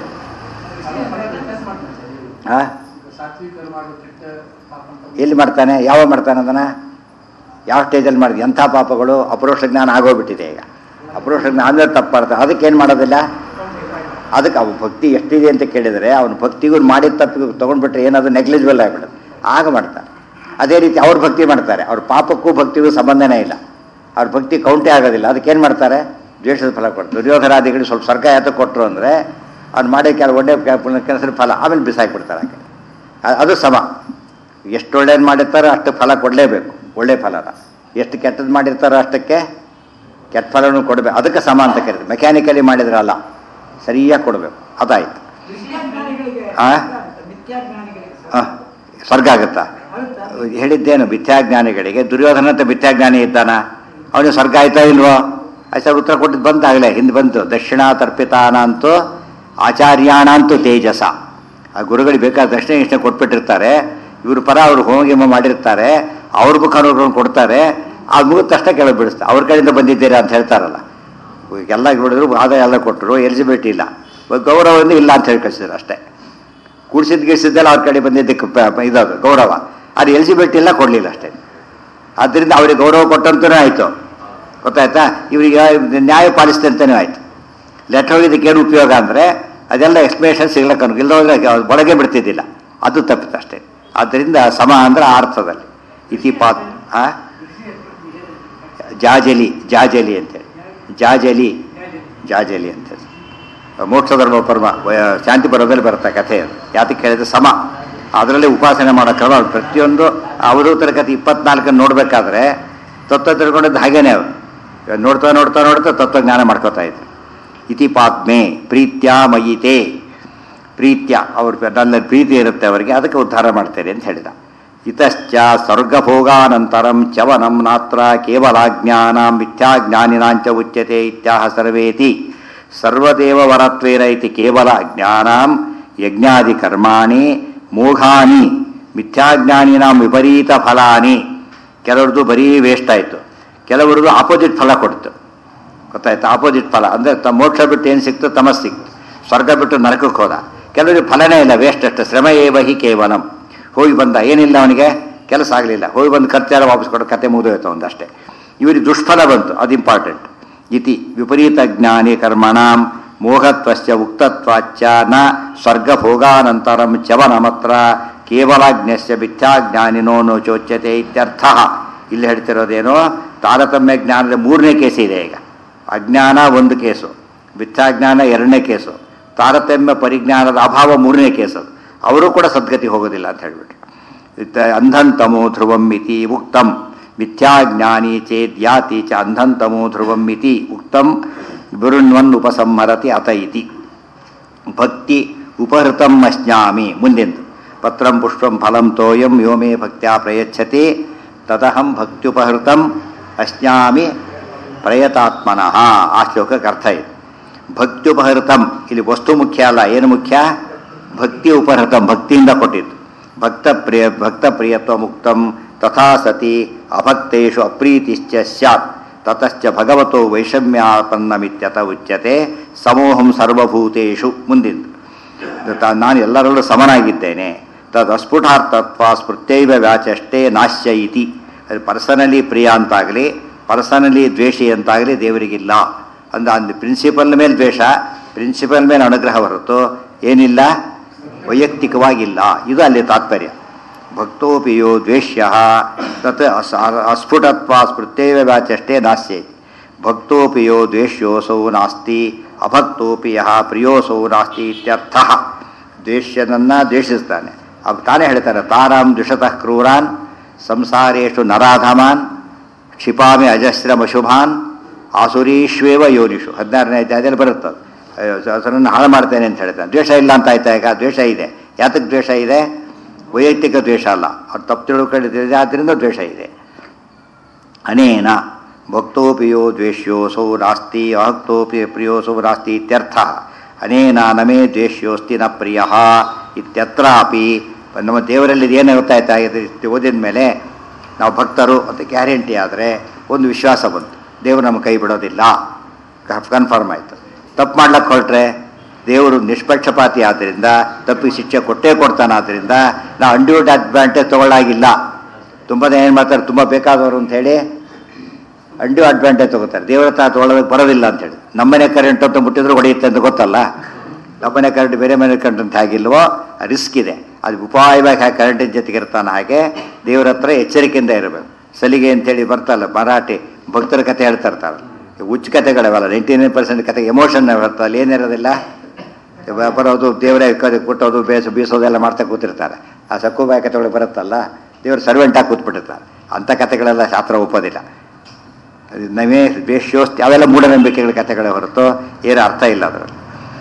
ಆ? ಸಾತ್ವಿಕರು ಮಾಡುವ ಕೆಟ್ಟ ಪಾಪ ಅಂತ ಎಲ್ಲಿ ಮಾಡ್ತಾನೆ ಯಾವ ಮಾಡ್ತಾನೆ ಅದನ್ನ ಯಾವ ಸ್ಟೇಜಲ್ಲಿ ಮಾಡಿದ್ವಿ ಎಂಥ ಪಾಪಗಳು ಅಪರೋಕ್ಷ ಜ್ಞಾನ ಆಗೋಗ್ಬಿಟ್ಟಿದೆ ಈಗ ಅಪರೋಕ್ಷ ಜ್ಞಾನ ಆದ್ಮೇಲೆ ತಪ್ಪು ಮಾಡ್ತಾನೆ ಅದಕ್ಕೆ ಏನು ಮಾಡೋದಿಲ್ಲ ಅದಕ್ಕೆ ಅವ ಭಕ್ತಿ ಎಷ್ಟಿದೆ ಅಂತ ಕೇಳಿದರೆ ಅವನು ಭಕ್ತಿಗೂ ಮಾಡಿದ ತಪ್ಪಿಗೂ ತೊಗೊಂಡ್ಬಿಟ್ರೆ ಏನದು ನೆಗ್ಲಿಜಿಬಲ್ ಆಗಿಬಿಡುತ್ತೆ ಆಗ ಮಾಡ್ತಾನೆ ಅದೇ ರೀತಿ ಅವ್ರ ಭಕ್ತಿ ಮಾಡ್ತಾರೆ ಅವ್ರ ಪಾಪಕ್ಕೂ ಭಕ್ತಿಗೂ ಸಂಬಂಧನೇ ಇಲ್ಲ ಅವ್ರ ಭಕ್ತಿ ಕೌಂಟೇ ಆಗೋದಿಲ್ಲ ಅದಕ್ಕೇನು ಮಾಡ್ತಾರೆ ದ್ವೇಷದ ಫಲ ಕೊಡ್ತಾರೆ ದುರ್ಯೋಧನಾದಿಗಳು ಸ್ವಲ್ಪ ಸ್ವರ್ಗ ಯಾತಕ್ಕೆ ಕೊಟ್ಟರು ಅಂದರೆ ಅವ್ನು ಮಾಡೋ ಕೆಲ ಒಳ್ಳೆ ಕೆಲಸದ ಫಲ ಆಮೇಲೆ ಬಿಸಾಕ್ಬಿಡ್ತಾರೆ ಆಕೆ ಅ- ಅದು ಸಮ ಎಷ್ಟು ಒಳ್ಳೇದು ಮಾಡಿರ್ತಾರೋ ಅಷ್ಟು ಫಲ ಕೊಡಲೇಬೇಕು ಒಳ್ಳೆ ಫಲನ ಎಷ್ಟು ಕೆಟ್ಟದ್ದು ಮಾಡಿರ್ತಾರೋ ಅಷ್ಟಕ್ಕೆ ಕೆಟ್ಟ ಫಲನೂ ಕೊಡಬೇಕು ಅದಕ್ಕೆ ಸಮ ಅಂತ ಕರೀತಾರೆ ಮೆಕ್ಯಾನಿಕಲಿ ಮಾಡಿದ್ರಲ್ಲ ಸರಿಯಾಗಿ ಕೊಡಬೇಕು ಅದಾಯ್ತು ಮಿಥ್ಯಾಜ್ಞಾನಿಗಳಿಗೆ ಆ? ಮಿಥ್ಯಾಜ್ಞಾನಿಗಳಿಗೆ ಆ, ಸ್ವರ್ಗ ಆಗುತ್ತಾ ಆಗುತ್ತಾ? ಹೇಳಿದ್ದೇನು ಮಿಥ್ಯಾಜ್ಞಾನಿಗಳಿಗೆ ದುರ್ಯೋಧನ ಅಂತ ಮಿಥ್ಯಾಜ್ಞಾನಿ ಇದ್ದಾನ ಅವನಿಗೆ ಸ್ವರ್ಗ ಆಯ್ತಾ ಇಲ್ವೋ ಆಯ್ತಾ ಉತ್ತರ ಕೊಟ್ಟಿದ್ದು ಬಂದಾಗಲೇ ಹಿಂದೆ ಬಂತು ದಕ್ಷಿಣ ತರ್ಪಿತಾನ ಅಂತೂ ಆಚಾರ್ಯಾಣಂತೂ ತೇಜಸ ಆ ಗುರುಗಳಿಗೆ ಬೇಕಾದ ದಕ್ಷಿಣ ಇಷ್ಟ ಕೊಟ್ಬಿಟ್ಟಿರ್ತಾರೆ ಇವ್ರ ಪರ ಅವ್ರು ಹೋಮ ಮಾಡಿರ್ತಾರೆ ಅವ್ರ ಮುಖ ನೋಡ್ಕೊಂಡು ಕೊಡ್ತಾರೆ ಅದು ಮುಗಿದ ತಕ್ಷಣ ಕೆಳಗೆ ಬಿಡಿಸ್ತಾರೆ ಅವ್ರ ಕಡೆಯಿಂದ ಬಂದಿದ್ದೀರಾ ಅಂತ ಹೇಳ್ತಾರಲ್ಲ ಎಲ್ಲ ನೋಡಿದ್ರು ಆದಾಯ ಎಲ್ಲ ಕೊಟ್ಟರು ಎಲಿಜಿಬಿಲಿಟಿ ಇಲ್ಲ ಗೌರವದಿಂದ ಇಲ್ಲ ಅಂತ ಹೇಳಿ ಕಳಿಸಿದ್ರು ಅಷ್ಟೇ ಕೂಡಿಸಿದ್ ಗಿಡಿಸಿದ್ದೆಲ್ಲ ಅವ್ರ ಕಡೆ ಬಂದಿದ್ದಕ್ಕೆ ಪ- ಪ- ಇದದು ಗೌರವ ಅದು ಎಲಿಜಿಬಿಲಿಟಿ ಎಲ್ಲ ಕೊಡಲಿಲ್ಲ ಅಷ್ಟೇ ಆದ್ದರಿಂದ ಅವ್ರಿಗೆ ಗೌರವ ಕೊಟ್ಟಂತೂ ಆಯಿತು ಗೊತ್ತಾಯ್ತಾ ಇವರಿಗೆ ನ್ಯಾಯ ಪಾಲಿಸಿದೆ ಅಂತಲೂ ಆಯಿತು ಲೆಟರ್ ಹೋಗಿದ್ದಕ್ಕೆ ಏನು ಉಪಯೋಗ ಅಂದರೆ ಅದೆಲ್ಲ ಎಕ್ಸ್ಪ್ಲೇಷನ್ ಸಿಗ್ಲಕ್ಕೆ ಅನುಕೂಲ ಇಲ್ಲದೋದ್ರೆ ಅವ್ರು ಒಳಗೆ ಬಿಡ್ತಿದ್ದಿಲ್ಲ ಅದು ತಪ್ಪಿತ್ತು ಅಷ್ಟೇ ಆದ್ದರಿಂದ ಸಮ ಅಂದ್ರೆ ಆ ಅರ್ಥದಲ್ಲಿ ಇತಿ ಪಾತ್ ಆ? ಜಾಜಲಿ ಜಾಜಲಿ ಅಂತೇಳಿ ಜಾಜಲಿ ಜಾಜಲಿ ಅಂತೇಳಿ ಮೋಕ್ಷ ಧರ್ಮ ಪರ್ಮ ವ- ಶಾಂತಿ ಪರ್ವದಲ್ಲಿ ಬರುತ್ತೆ ಕಥೆ ಅದು ಯಾತಕ್ಕೆ ಹೇಳಿದ್ರೆ ಸಮ ಅದರಲ್ಲಿ ಉಪಾಸನೆ ಮಾಡೋ ಕ್ರಮ ಪ್ರತಿಯೊಂದು ಅವಧೂತರ ಕಥೆ ಇಪ್ಪತ್ನಾಲ್ಕನ್ನು ನೋಡಬೇಕಾದ್ರೆ ತತ್ವ ತಿಳ್ಕೊಂಡಿದ್ದು ಹಾಗೇನೆ ಅವರು ಇವಾಗ ನೋಡ್ತಾ ನೋಡ್ತಾ ನೋಡ್ತಾ ತತ್ವಜ್ಞಾನ ಮಾಡ್ಕೋತಾ ಇದ್ರು ಇತಿ ಪಾತ್ಮೆ ಪ್ರೀತ್ಯ ಮಯಿತೆ ಪ್ರೀತ್ಯ ಅವ್ರ ನನ್ನಲ್ಲಿ ಪ್ರೀತಿ ಇರುತ್ತೆ ಅವರಿಗೆ ಅದಕ್ಕೆ ಉದ್ಧಾರ ಮಾಡ್ತೇನೆ ಅಂತ ಹೇಳಿದ ಇತಶ್ಚ ಸ್ವರ್ಗಭೋಗಾನಂತರಂ ಚವನಂ ನಾತ್ರ ಕೇವಲ ಜ್ಞಾನ ಮಿಥ್ಯಾಜ್ಞಾನಿನಾಂಚ ಉಚ್ಯತೆ ಇತ್ಯಾಹ ಸರ್ವೇತಿ ಸರ್ವದೇವ ವರತ್ವೇನ ಇತಿ ಕೇವಲ ಜ್ಞಾನಾಂ ಯಜ್ಞಾದಿ ಕರ್ಮಾಣಿ ಮೋಘಾನಿ ಮಿಥ್ಯಾಜ್ಞಾನಿನಾಂ ವಿಪರೀತ ಫಲಾನಿ ಕೆಲವ್ರದ್ದು ಬರೀ ವೇಸ್ಟ್ ಆಯಿತು ಕೆಲವ್ರದ್ದು ಆಪೋಸಿಟ್ ಫಲ ಕೊಡ್ತು ಗೊತ್ತಾಯ್ತು ಆಪೋಸಿಟ್ ಫಲ ಅಂದರೆ ತ ಮೋಕ್ಷ ಬಿಟ್ಟು ಏನು ಸಿಕ್ತು ತಮಸ್ ಸಿಕ್ತು ಸ್ವರ್ಗ ಬಿಟ್ಟು ನರಕಕ್ಕೆ ಹೋದ ಕೆಲವರಿಗೆ ಫಲನೇ ಇಲ್ಲ ವೇಸ್ಟ್ ಅಷ್ಟು ಶ್ರಮ ಏವ ಹಿ ಕೇವಲಂ ಹೋಗಿ ಬಂದ ಏನಿಲ್ಲ ಅವನಿಗೆ ಕೆಲಸ ಆಗಲಿಲ್ಲ ಹೋಗಿ ಬಂದು ಖರ್ಚೆಲ್ಲ ವಾಪಸ್ ಕೊಡೋ ಕತೆ ಮುಗಿದೋಯ್ತು ಒಂದಷ್ಟೇ ಇವರಿಗೆ ದುಷ್ಫಲ ಬಂತು ಅದು ಇಂಪಾರ್ಟೆಂಟ್ ಇತಿ ವಿಪರೀತ ಜ್ಞಾನಿ ಕರ್ಮಣಾಂ ಮೋಹತ್ವಶ್ಚ ಉಕ್ತತ್ವಾಚ್ಚ ನ ಸ್ವರ್ಗಭೋಗಾನಂತರಂ ಚವನಮತ್ರ ಕೇವಲಾಜ್ಞಸ್ಯ ಮಿಥ್ಯಾಜ್ಞಾನಿನೋ ನೋ ಚೋಚ್ಯತೆ ಇತ್ಯರ್ಥ ಇಲ್ಲಿ ಹೇಳ್ತಿರೋದೇನೋ ತಾರತಮ್ಯ ಜ್ಞಾನದ ಮೂರನೇ ಕೇಸ್ ಇದೆ ಈಗ ಅಜ್ಞಾನ ಒಂದು ಕೇಸು ಮಿಥ್ಯಾಜ್ಞಾನ ಎರಡನೇ ಕೇಸು ತಾರತಮ್ಯ ಪರಿಜ್ಞಾನದ ಅಭಾವ ಮೂರನೇ ಕೇಸ್ ಅದು ಅವರು ಕೂಡ ಸದ್ಗತಿ ಹೋಗೋದಿಲ್ಲ ಅಂತ ಹೇಳ್ಬಿಟ್ರು ಇತ್ತ ಅಂಧನ್ ತಮೋ ಧ್ರುವಂ ಇತಿ ಉಕ್ತಂ ಮಿಥ್ಯಾಜ್ಞಾನಿ ಚೇದ್ ಯಾತಿ ಚ ಅಂಧಂತಮೋ ಧ್ರುವಂ ಇತಿ ಉಕ್ತಂ ವಿರುಣ್ವನ್ ಉಪಸಂಹರತಿ ಅತ ಇತಿ ಭಕ್ತಿ ಉಪಹೃತಂ ಅಶ್ನಾಮಿ ಮುಂದೆಂದು ಪತ್ರಂ ಪುಷ್ಪಂ ಫಲಂ ತೋಯಂ ಯೋ ಮೇ ಭಕ್ತ್ಯಾ ಪ್ರಯಚ್ಛತಿ ತದಹಂ ಭಕ್ತ್ಯುಪಹೃತಂ ಅಶ್ನಾಮಿ ಪ್ರಯತಾತ್ಮನಃ ಆ ಶ್ಲೋಕಕ್ಕೆ ಅರ್ಥ ಇದೆ ಭಕ್ತ್ಯುಪಹೃತಂ ಇಲ್ಲಿ ವಸ್ತು ಮುಖ್ಯ ಅಲ್ಲ ಏನು ಮುಖ್ಯ ಭಕ್ತಿ ಉಪಹೃತಂ ಭಕ್ತಿಯಿಂದ ಕೊಟ್ಟಿದ್ದು ಭಕ್ತ ಪ್ರಿಯ ಭಕ್ತ ಪ್ರಿಯತ್ವ ಮುಕ್ತಂ ತಥಾ ಸತಿ ಅಭಕ್ತೇಷು ಅಪ್ರೀತಿಶ್ಚ ಸ್ಯಾತ್ ತತಶ್ಚ ಭಗವತೋ ವೈಷಮ್ಯಾಪನ್ನಮಿತ್ಯತ ಉಚ್ಯತೆ ಸಮೂಹಂ ಸರ್ವಭೂತೇಷು ಮುಂದಿಂದು ತ- ನಾನು ಎಲ್ಲರಲ್ಲೂ ಸಮನಾಗಿದ್ದೇನೆ ತದ್ ಅಸ್ಫುಟಾರ್ಥತ್ವ ಸ್ಮೃತ್ಯೈವ ವ್ಯಾಚಷ್ಟೇ ನಾಶ್ಯ ಇತಿ ಅದು ಪರ್ಸನಲಿ ಪ್ರಿಯ ಅಂತಾಗಲಿ ಪರ್ಸನಲಿ ದ್ವೇಷಿ ಅಂತಾಗಲಿ ದೇವರಿಗಿಲ್ಲ ಅಂದ ಅಂದ್ ಪ್ರಿನ್ಸಿಪಲ್ ಮೇಲೆ ದ್ವೇಷ ಪ್ರಿನ್ಸಿಪಲ್ ಮೇಲೆ ಅನುಗ್ರಹ ಹೊರತು ಏನಿಲ್ಲ ವೈಯಕ್ತಿಕವಾಗಿಲ್ಲ ಇದು ಅಲ್ಲಿ ತಾತ್ಪರ್ಯ ಭಕ್ತೋಪಿಯೋ ದ್ವೇಷ್ಯ ತತ್ ಅಸ್ ಅಸ್ಫುಟತ್ವ ಸ್ಮೃತ್ಯೈವ ವ್ಯಾಚಷ್ಟೇ ನಾಸ್ಯ ಭಕ್ತೋಪಿಯೋ ದ್ವೇಷ್ಯೋಸೌ ನಾಸ್ತಿ ಅಭಕ್ತೋಪಿ ಯಹ ಪ್ರಿಯೋಸೌ ನಾಸ್ತಿ ಇತ್ಯರ್ಥ ದ್ವೇಷ್ಯನನ್ನ ದ್ವೇಷಿಸ್ತಾನೆ ಅವ್ ತಾನೇ ಹೇಳ್ತಾನೆ ತಾರಾಂ ದ್ವಿಷತಃ ಕ್ರೂರಾನ್ ಸಂಸಾರೇಶು ನರಾಧಮಾನ್ ಕ್ಷಿಪಾಮಿ ಅಜಸ್ರಮಶುಭಾನ್ ಆಸುರೀಶ್ವೇವ ಯೋನಿಷು ಹದಿನಾರನೇ ಅಧ್ಯಾಯದಲ್ಲಿ ಬರುತ್ತದೆ ಅದನ್ನು ಹಾಳು ಮಾಡ್ತೇನೆ ಅಂತ ಹೇಳ್ತಾನೆ ದ್ವೇಷ ಇಲ್ಲ ಅಂತ ಆಯ್ತಾ ಈಗ ದ್ವೇಷ ಇದೆ ಯಾತಕ್ಕೆ ದ್ವೇಷ ಇದೆ ವೈಯಕ್ತಿಕ ದ್ವೇಷ ಅಲ್ಲ ಅವ್ರು ತಪ್ಪು ತಿಳ್ಕೊಂಡಿದ್ದೆ ಆದ್ದರಿಂದ ದ್ವೇಷ ಇದೆ ಅನೇನ ಭಕ್ತೋಪಿಯೋ ದ್ವೇಷ್ಯೋಸೌ ನಾಸ್ತಿ ಅಹಕ್ತೋಪಿ ಪ್ರಿಯೋಸೌ ನಾಸ್ತಿ ಇತ್ಯರ್ಥ ಅನೇನ ನಮೇ ದ್ವೇಷ್ಯೋಸ್ತಿ ನ ಪ್ರಿಯ ಇತ್ಯತ್ರಾಪಿ ನಮ್ಮ ದೇವರಲ್ಲಿ ಏನು ಗೊತ್ತಾಯ್ತಾ ಇದು ಓದಿದ ಮೇಲೆ ನಾವು ಭಕ್ತರು ಅಂತ ಗ್ಯಾರಂಟಿ ಆದರೆ ಒಂದು ವಿಶ್ವಾಸ ಬಂತು ದೇವರು ನಮ್ಮ ಕೈ ಬಿಡೋದಿಲ್ಲ ಕನ್ಫರ್ಮ್ ಆಯಿತು ತಪ್ಪು ಮಾಡ್ಲಿಕ್ಕೆ ಹೊರಟ್ರೆ ದೇವರು ನಿಷ್ಪಕ್ಷಪಾತಿ ಆದ್ದರಿಂದ ತಪ್ಪಿಗೆ ಶಿಕ್ಷೆ ಕೊಟ್ಟೇ ಕೊಡ್ತಾನೆ ಆದ್ದರಿಂದ ನಾವು ಅಂಡ್ಯೂಡ್ ಅಡ್ವಾಂಟೇಜ್ ತಗೊಳ್ಳಾಗಿಲ್ಲ ತುಂಬ ಜನ ಏನು ಮಾಡ್ತಾರೆ ತುಂಬ ಬೇಕಾದವರು ಅಂತ ಹೇಳಿ ಅಂಡ್ಯೂ ಅಡ್ವಾಂಟೇಜ್ ತಗೋತಾರೆ ದೇವರ ಹತ್ರ ತೊಗೊಳೋದಕ್ಕೆ ಬರೋದಿಲ್ಲ ಅಂತ ಹೇಳಿ ನಮ್ಮನೆ ಕರೆಂಟ್ ಅಂತ ಮುಟ್ಟಿದ್ರು ಹೊಡೆಯುತ್ತೆ ಅಂತ ಗೊತ್ತಲ್ಲ ನಮ್ಮನೆ ಕರೆಂಟ್ ಬೇರೆ ಮನೆ ಕರೆಂಟ್ ಅಂತ ಹಾಗಿಲ್ವೋ ರಿಸ್ಕ್ ಇದೆ ಅದು ಉಪಾಯವಾಗಿ ಹಾಗೆ ಕರೆಂಟಿನ ಜೊತೆಗೆ ಇರ್ತಾನೆ ಹಾಗೆ ದೇವರ ಹತ್ರ ಎಚ್ಚರಿಕೆಯಿಂದ ಇರಬೇಕು ಸಲಿಗೆ ಅಂತೇಳಿ ಬರ್ತಲ್ಲ ಮರಾಠಿ ಭಕ್ತರ ಕತೆ ಹೇಳ್ತಾ ಇರ್ತಾರೆ ಹುಚ್ಚ ಕತೆಗಳವಲ್ಲ ನೈಂಟಿ ನೈನ್ ಪರ್ಸೆಂಟ್ ಕತೆ ಎಮೋಷನ್ ಬರ್ತಲ್ಲ ಅಲ್ಲಿ ಏನಿರೋದಿಲ್ಲ ಬರೋದು ದೇವರೇ ಕ- ಕೊಟ್ಟೋದು ಬೇಸು ಬೀಸೋದೆಲ್ಲ ಮಾಡ್ತಾ ಕೂತಿರ್ತಾರೆ ಆ ಸಕ್ಕುಬಾಯಿ ಕತೆಗಳು ಬರುತ್ತಲ್ಲ ದೇವರು ಸರ್ವೆಂಟಾಗಿ ಕೂತ್ಬಿಟ್ಟಿರ್ತಾರೆ ಅಂಥ ಕತೆಗಳೆಲ್ಲ ಶಾಸ್ತ್ರ ಒಪ್ಪೋದಿಲ್ಲ ಅದು ನವೇ ದ್ವೇಷ್ಯೋಸ್ತಿ ಅವೆಲ್ಲ ಮೂಢನಂಬಿಕೆಗಳ ಕಥೆಗಳೇ ಹೊರತು ಏನು ಅರ್ಥ ಇಲ್ಲ ಅದರಲ್ಲಿ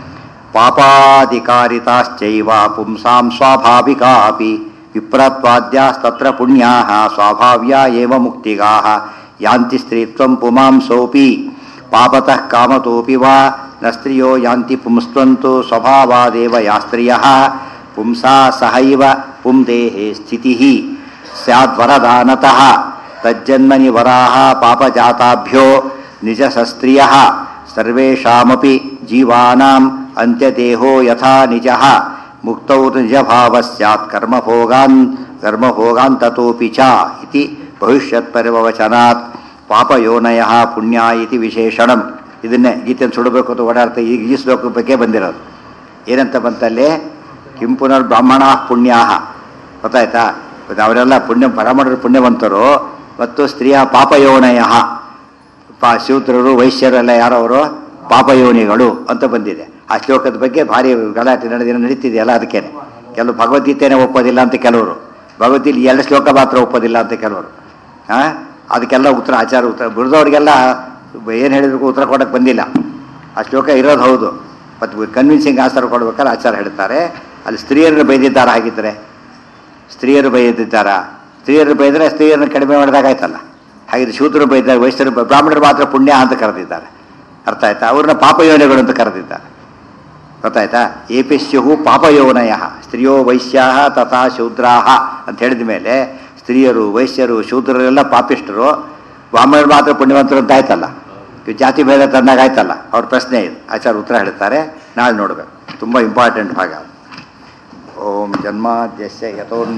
ಪಾಪಾಧಿಕಾರಿತಾಶ್ಚೈವ ಪುಂಸಾಂ ಸ್ವಾಭಾವಿಕಾ ಅಪಿ ವಿಪ್ರತ್ವಾದ್ಯಾಸ್ತತ್ರ ಪುಣ್ಯಾ ಸ್ವಾಭಾವ್ಯ ಏವ ಮುಕ್ತಿಗಾ ಯಾಂತಿ ಸ್ತ್ರೀತ್ವಂ ಪುಮಾಂಸೋಪಿ ಪಾಪತಃ ಕಾಮತೋಪಿ ವಾ ನ ಸ್ತ್ರಿಯೋ ಯಾಂತಿ ಪುಂಸ್ತ್ವಂತು ಸ್ವಭಾವಾದೇವ ಯಾ ಸ್ತ್ರಿಯಃ ಪುಂಸಾ ಸಹೈವ ಪುಂದೇಹೇ ಸ್ಥಿತಿ ಸ್ಯಾದ್ವರದಾನತಃ ತಜ್ಜನ್ಮನಿ ವರಾಹ ಪಾಪಜಾತಾಭ್ಯೋ ನಿಜಸಸ್ತ್ರಿಯ ಸರ್ವೇಷಾಮಪಿ ಜೀವಾನಾಂ ಅಂತ್ಯದೇಹೋ ಯಥಾ ನಿಜಃ ಮುಕ್ತೌ ನಿಜಭಾವ ಸ್ಯಾತ್ ಕರ್ಮಭೋಗಾನ್ ಕರ್ಮಭೋಗಾನ್ ತತೋಪಿ ಚ ಇತಿ ಭವಿಷ್ಯತ್ಪರ್ಯವಚನಾತ್ ಪಾಪಯೋನಯ ಪುಣ್ಯ ಇತಿ ವಿಶೇಷಣಂ ಇದನ್ನೇ ಗೀತೆಯನ್ನು ಸುಡಬೇಕು ಅಂತ ಓಡಾಡ್ತಾ ಈಗ ಈ ಶ್ಲೋಕದ ಬಗ್ಗೆ ಬಂದಿರೋದು ಏನಂತ ಬಂತಲ್ಲಿ ಕಿಂ ಪುನರ್ ಬ್ರಾಹ್ಮಣ ಪುಣ್ಯಾ ಗೊತ್ತಾಯ್ತಾ ಇವತ್ತು ಅವರೆಲ್ಲ ಪುಣ್ಯ ಬ್ರಾಹ್ಮಣರು ಪುಣ್ಯವಂತರು ಮತ್ತು ಸ್ತ್ರೀಯ ಪಾಪಯೋನಯ ಪಾ ಶೂದ್ರರು ವೈಶ್ಯರೆಲ್ಲ ಯಾರವರು ಪಾಪಯೋನಿಗಳು ಅಂತ ಬಂದಿದೆ ಆ ಶ್ಲೋಕದ ಬಗ್ಗೆ ಭಾರಿ ಗಲಾಟೆ ನಡೆದಿನ ನಡೀತಿದೆಯಲ್ಲ ಅದಕ್ಕೇನೆ ಕೆಲವು ಭಗವದ್ಗೀತೆನೇ ಒಪ್ಪೋದಿಲ್ಲ ಅಂತ ಕೆಲವರು ಭಗವದ್ಗೀತೆ ಎರಡು ಶ್ಲೋಕ ಮಾತ್ರ ಒಪ್ಪೋದಿಲ್ಲ ಅಂತ ಕೆಲವರು ಹಾಂ ಅದಕ್ಕೆಲ್ಲ ಉತ್ತರ ಆಚಾರ ಉತ್ತರ ಬಿಡಿದವ್ರಿಗೆಲ್ಲ ಏನು ಹೇಳಿದ್ರು ಉತ್ತರ ಕೊಡಕ್ಕೆ ಬಂದಿಲ್ಲ ಆ ಶ್ಲೋಕ ಇರೋದು ಹೌದು ಮತ್ತು ಕನ್ವಿನ್ಸಿಂಗ್ ಆನ್ಸರ್ ಕೊಡ್ಬೇಕಾದ್ರೆ ಆಚಾರ ಹೇಳ್ತಾರೆ ಅಲ್ಲಿ ಸ್ತ್ರೀಯರನ್ನು ಬೈದಿದ್ದಾರೆ ಹಾಗಿದ್ರೆ ಸ್ತ್ರೀಯರು ಬೈದಿದ್ದಾರಾ ಸ್ತ್ರೀಯರು ಬೈದರೆ ಸ್ತ್ರೀಯರನ್ನು ಕಡಿಮೆ ಮಾಡಿದಾಗಾಯ್ತಲ್ಲ ಹಾಗಿದ್ರೆ ಶೂದ್ರರು ಬೈದ್ದಾರೆ ವೈಶ್ಯರು ಬೈ- ಬ್ರಾಹ್ಮಣರು ಮಾತ್ರ ಪುಣ್ಯ ಅಂತ ಕರೆದಿದ್ದಾರೆ ಅರ್ಥ ಆಯ್ತಾ ಅವ್ರನ್ನ ಪಾಪಯೋನಿಗಳು ಅಂತ ಕರೆದಿದ್ದಾರೆ ಗೊತ್ತಾಯ್ತಾ ಏಪಿಸ್ಯು ಪಾಪಯೋನಯ ಸ್ತ್ರೀಯೋ ವೈಶ್ಯಾ ತಥಾ ಶೂದ್ರಾಹ ಅಂತ ಹೇಳಿದ ಮೇಲೆ ಸ್ತ್ರೀಯರು ವೈಶ್ಯರು ಶೂದ್ರರೆಲ್ಲ ಪಾಪಿಷ್ಠರು ಬ್ರಾಹ್ಮಣರು ಮಾತ್ರ ಪುಣ್ಯವಂತರು ಅಂತ ಆಯ್ತಲ್ಲ ಇವು ಜಾತಿ ಭೇದ ತಂದಾಗ ಆಯ್ತಲ್ಲ ಅವ್ರ ಪ್ರಶ್ನೆ ಇದು ಆಚಾರ ಉತ್ತರ ಹೇಳ್ತಾರೆ ನಾಳೆ ನೋಡ್ಬೇಕು ತುಂಬ ಇಂಪಾರ್ಟೆಂಟ್ ಭಾಗ ಓಂ ಜನ್ಮಾದ್ಯಸ್ಯ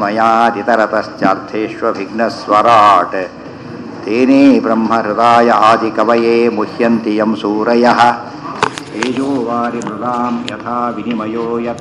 ಯಥೋನ್ಮಯಾದಿತರತಶ್ಚಾರ್ಥೇष्वभिघ्नस्वराट् तेने ब्रह्महृदाय आदिकवये मुह्यन्ति यं सूरयः तेजो वारिमृगां यथा विनिमयो यत्